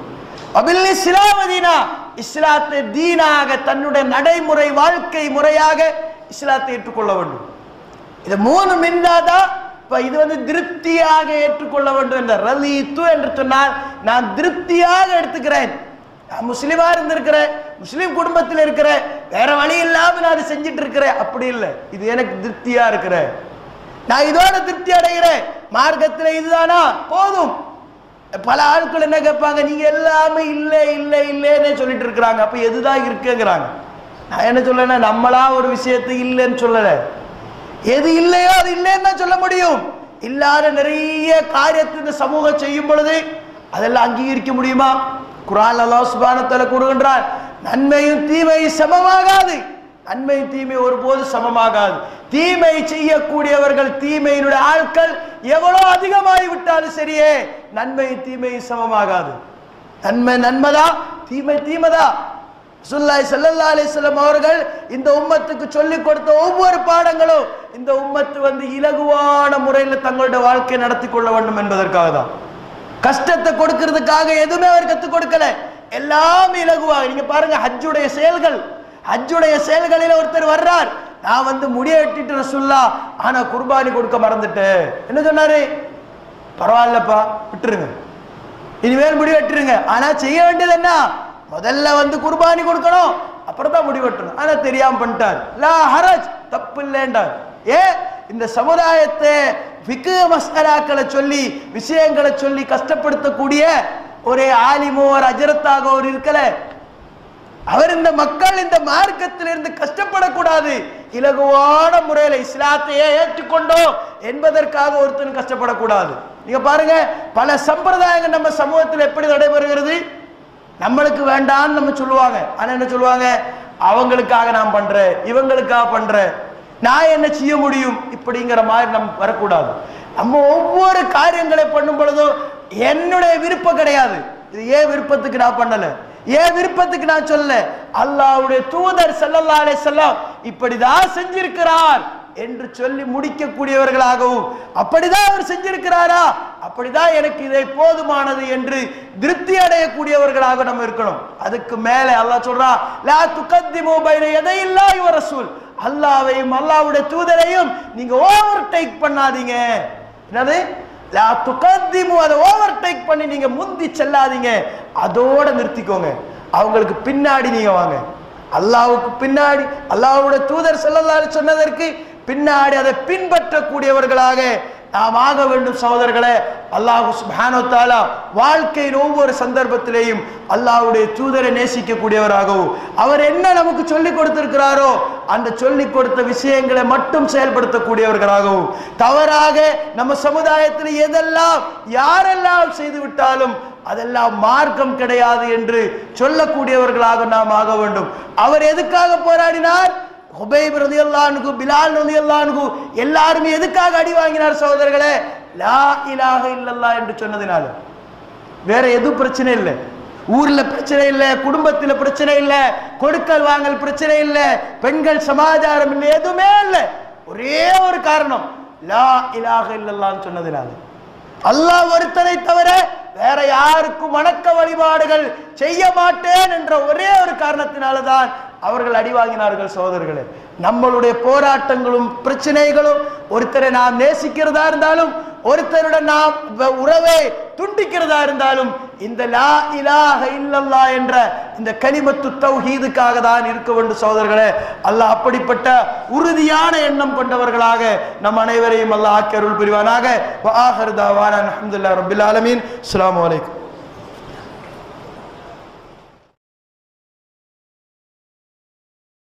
C: அபில் இஸ்லாமதீனா இஸ்லாத்தை தீனாக தன்னுடைய நடைமுறை வாழ்க்கை முறையாக இஸ்லாத்தை ஏற்றுக்கொள்ள வேண்டும் இது மூணு மின்னாதான் இப்ப இது வந்து திருப்தியாக ஏற்றுக்கொள்ள வேண்டும் என்ற ரலீத்து என்று சொன்னால் நான் திருப்தியாக எடுத்துக்கிறேன் நான் முஸ்லிமா இருந்திருக்கிறேன் முஸ்லிம் குடும்பத்தில் இருக்கிறேன் வேற வழி இல்லாம நான் அதை செஞ்சுட்டு இருக்கிறேன் அப்படி இல்லை இது எனக்கு திருப்தியா இருக்கிறேன் நான் இதோட திருப்தி அடைகிறேன் மார்க்கத்தில் இதுதானா போதும் பல ஆட்கள் என்ன கேட்பாங்க நீங்க எல்லாமே இல்லை இல்லை இல்லைன்னு சொல்லிட்டு இருக்கிறாங்க அப்ப எதுதான் இருக்குங்கிறாங்க நான் என்ன சொல்றேன்னா நம்மளா ஒரு விஷயத்தை இல்லைன்னு சொல்லல எது இல்லையோ அது இல்லைன்னு தான் சொல்ல முடியும் இல்லாத நிறைய காரியத்தை இந்த சமூகம் செய்யும் பொழுது அதெல்லாம் அங்கீகரிக்க முடியுமா குரான் அல்லாஹ் சுபானத்தால கூறுகின்றார் நன்மையும் தீமையும் சமமாகாது நன்மை தீமை ஒருபோது சமமாகாது தீமை செய்யக்கூடியவர்கள் தீமையினுடைய ஆட்கள் எவ்வளவு அதிகமாகி விட்டாலும் சரியே நன்மை தீமை சமமாகாது நன்மை நன்மைதா தீமை தீமைதா சுல்லாய் சல்லல்லா அலிஸ்லாம் அவர்கள் இந்த உம்மத்துக்கு சொல்லிக் கொடுத்த ஒவ்வொரு பாடங்களும் இந்த உம்மத்து வந்து இலகுவான முறையில் தங்களுடைய வாழ்க்கையை நடத்தி கொள்ள வேண்டும் என்பதற்காக தான் கஷ்டத்தை கொடுக்கிறதுக்காக எதுவுமே அவர் கத்துக் கொடுக்கல எல்லாம் இலகுவாக நீங்க பாருங்க ஹஜ்ஜுடைய செயல்கள் ஹஜ்ஜுடைய செயல்களில் ஒருத்தர் வர்றார் நான் வந்து முடிய வெட்டிட்டு ரசுல்லா ஆனா குர்பானி கொடுக்க மறந்துட்டேன் என்ன சொன்னாரு பரவாயில்லப்பா விட்டுருங்க இனிமேல் முடி வெட்டுருங்க ஆனா செய்ய வேண்டியது என்ன முதல்ல வந்து குர்பானி கொடுக்கணும் அப்புறம் தான் முடி வெட்டணும் ஆனா தெரியாம பண்ணிட்டார் லா ஹரஜ் தப்பு இல்லைன்றார் ஏ இந்த சமுதாயத்தை ஃபிக்கு மஸ்கலாக்களை சொல்லி விஷயங்களை சொல்லி கஷ்டப்படுத்தக்கூடிய ஒரு ஆலிமோ ஒரு அஜரத்தாக ஒரு இருக்கல அவர் இந்த மக்கள் இந்த மார்க்கத்திலிருந்து கஷ்டப்படக்கூடாது இலகுவான முறையில் இஸ்லாத்தையே ஏற்றுக்கொண்டோம் என்பதற்காக ஒருத்தன் கஷ்டப்படக்கூடாது நீங்க பாருங்க பல சம்பிரதாயங்கள் நம்ம சமூகத்தில் எப்படி நடைபெறுகிறது நம்மளுக்கு வேண்டாம்னு நம்ம சொல்லுவாங்க ஆனா என்ன சொல்லுவாங்க அவங்களுக்காக நான் பண்றேன் இவங்களுக்காக பண்றேன் நான் என்ன செய்ய முடியும் இப்படிங்கிற மாதிரி நம்ம வரக்கூடாது நம்ம ஒவ்வொரு காரியங்களை பண்ணும் பொழுதும் என்னுடைய விருப்பம் கிடையாது இது ஏன் விருப்பத்துக்கு நான் பண்ணல ஏன் விருப்பத்துக்கு நான் சொல்ல அல்லாஹ்வுடைய தூதர் ஸல்லல்லாஹு அலைஹி வஸல்லம் இப்படிதான் செஞ்சிருக்கிறார் என்று சொல்லி முடிக்கக்கூடியவர்களாகவும் அப்படிதான் அவர் செஞ்சிருக்கிறாரா அப்படிதான் எனக்கு இதை போதுமானது என்று திருப்தி அடையக்கூடியவர்களாக நம்ம இருக்கணும் அதுக்கு மேலே அல்லாஹ் சொல்றான் லா துகத்திமு பைன யதையில்லாஹி வ ரசூல் அல்லாஹ்வையும் அல்லாஹ்வுடைய தூதரையும் நீங்க ஓவர் டேக் பண்ணாதீங்க என்னது லா துகத்திமு அதை ஓவர் டேக் பண்ணி நீங்க முந்தி செல்லாதீங்க அதோட நிறுத்திக்கோங்க அவங்களுக்கு பின்னாடி நீங்க வாங்க அல்லாஹ்வுக்கு பின்னாடி அல்லாஹ்வுடைய தூதர் ஸல்லல்லாஹு அலைஹி சொன்னதற்கு பின்னாடி அதை பின்பற்றக்கூடியவர்களாக நாம் ஆக வேண்டும் சகோதரர்களே அல்லாஹ் சுப்ஹானஹு வ தஆலா வாழ்க்கையின் ஒவ்வொரு சந்தர்ப்பத்திலேயும் அல்லாஹ்வுடைய தூதரை நேசிக்கக்கூடியவராகவும் அவர் என்ன நமக்கு சொல்லிக் கொடுத்திருக்கிறாரோ அந்த சொல்லிக் கொடுத்த விஷயங்களை மட்டும் செயல்படுத்தக்கூடியவர்களாகவும் தவறாக நம்ம சமுதாயத்தில் எதெல்லாம் யாரெல்லாம் செய்து விட்டாலும் அதெல்லாம் மார்க்கம் கிடையாது என்று சொல்லக்கூடியவர்களாக நாம் ஆக வேண்டும் அவர் எதுக்காக போராடினார் ஹுபைப் ரலியல்லாஹு பிலால் ரலியல்லாஹு எல்லாருமே எதுக்காக அடி வாங்கினார் சகோதரர்களே லா இலாஹ இல்லல்லாஹ் என்று சொன்னதினால வேற எதுவும் பிரச்சனை இல்லை ஊர்ல பிரச்சனை இல்லை குடும்பத்துல பிரச்சனை இல்லை கொடுக்கல் வாங்கல் பிரச்சனை இல்லை பெண்கள் சமாச்சாரம் இல்லை எதுவுமே இல்லை ஒரே ஒரு காரணம் லா இலாஹ இல்லல்லான்னு சொன்னதினால அல்லாஹ் ஒருத்தனை தவிர வேற யாருக்கும் வணக்க வழிபாடுகள் செய்ய மாட்டேன் என்ற ஒரே ஒரு காரணத்தினால தான் அவர்கள் அடி வாங்கினார்கள் சோதர்களே நம்மளுடைய போராட்டங்களும் பிரச்சனைகளும் ஒருத்தரை நாம் நேசிக்கிறதா இருந்தாலும் ஒருத்தருடன் நாம் வ- உறவை துண்டிக்கிறதா இருந்தாலும் இந்த லா இலாஹ இல்லல்லா என்ற இந்த கலிமத்து தௌஹீதுக்காக தான் இருக்க வேண்டும் சோதர்களே அல்லாஹ் அப்படிப்பட்ட உறுதியான எண்ணம் கொண்டவர்களாக நம் அனைவரையும் அல்லாஹ் ஆக்கி அருள் புரிவானாக வ ஆஹிரு தாவானா அல்ஹம்துலில்லாஹி ரப்பில் ஆலமீன் அஸ்ஸலாமு அலைக்கும்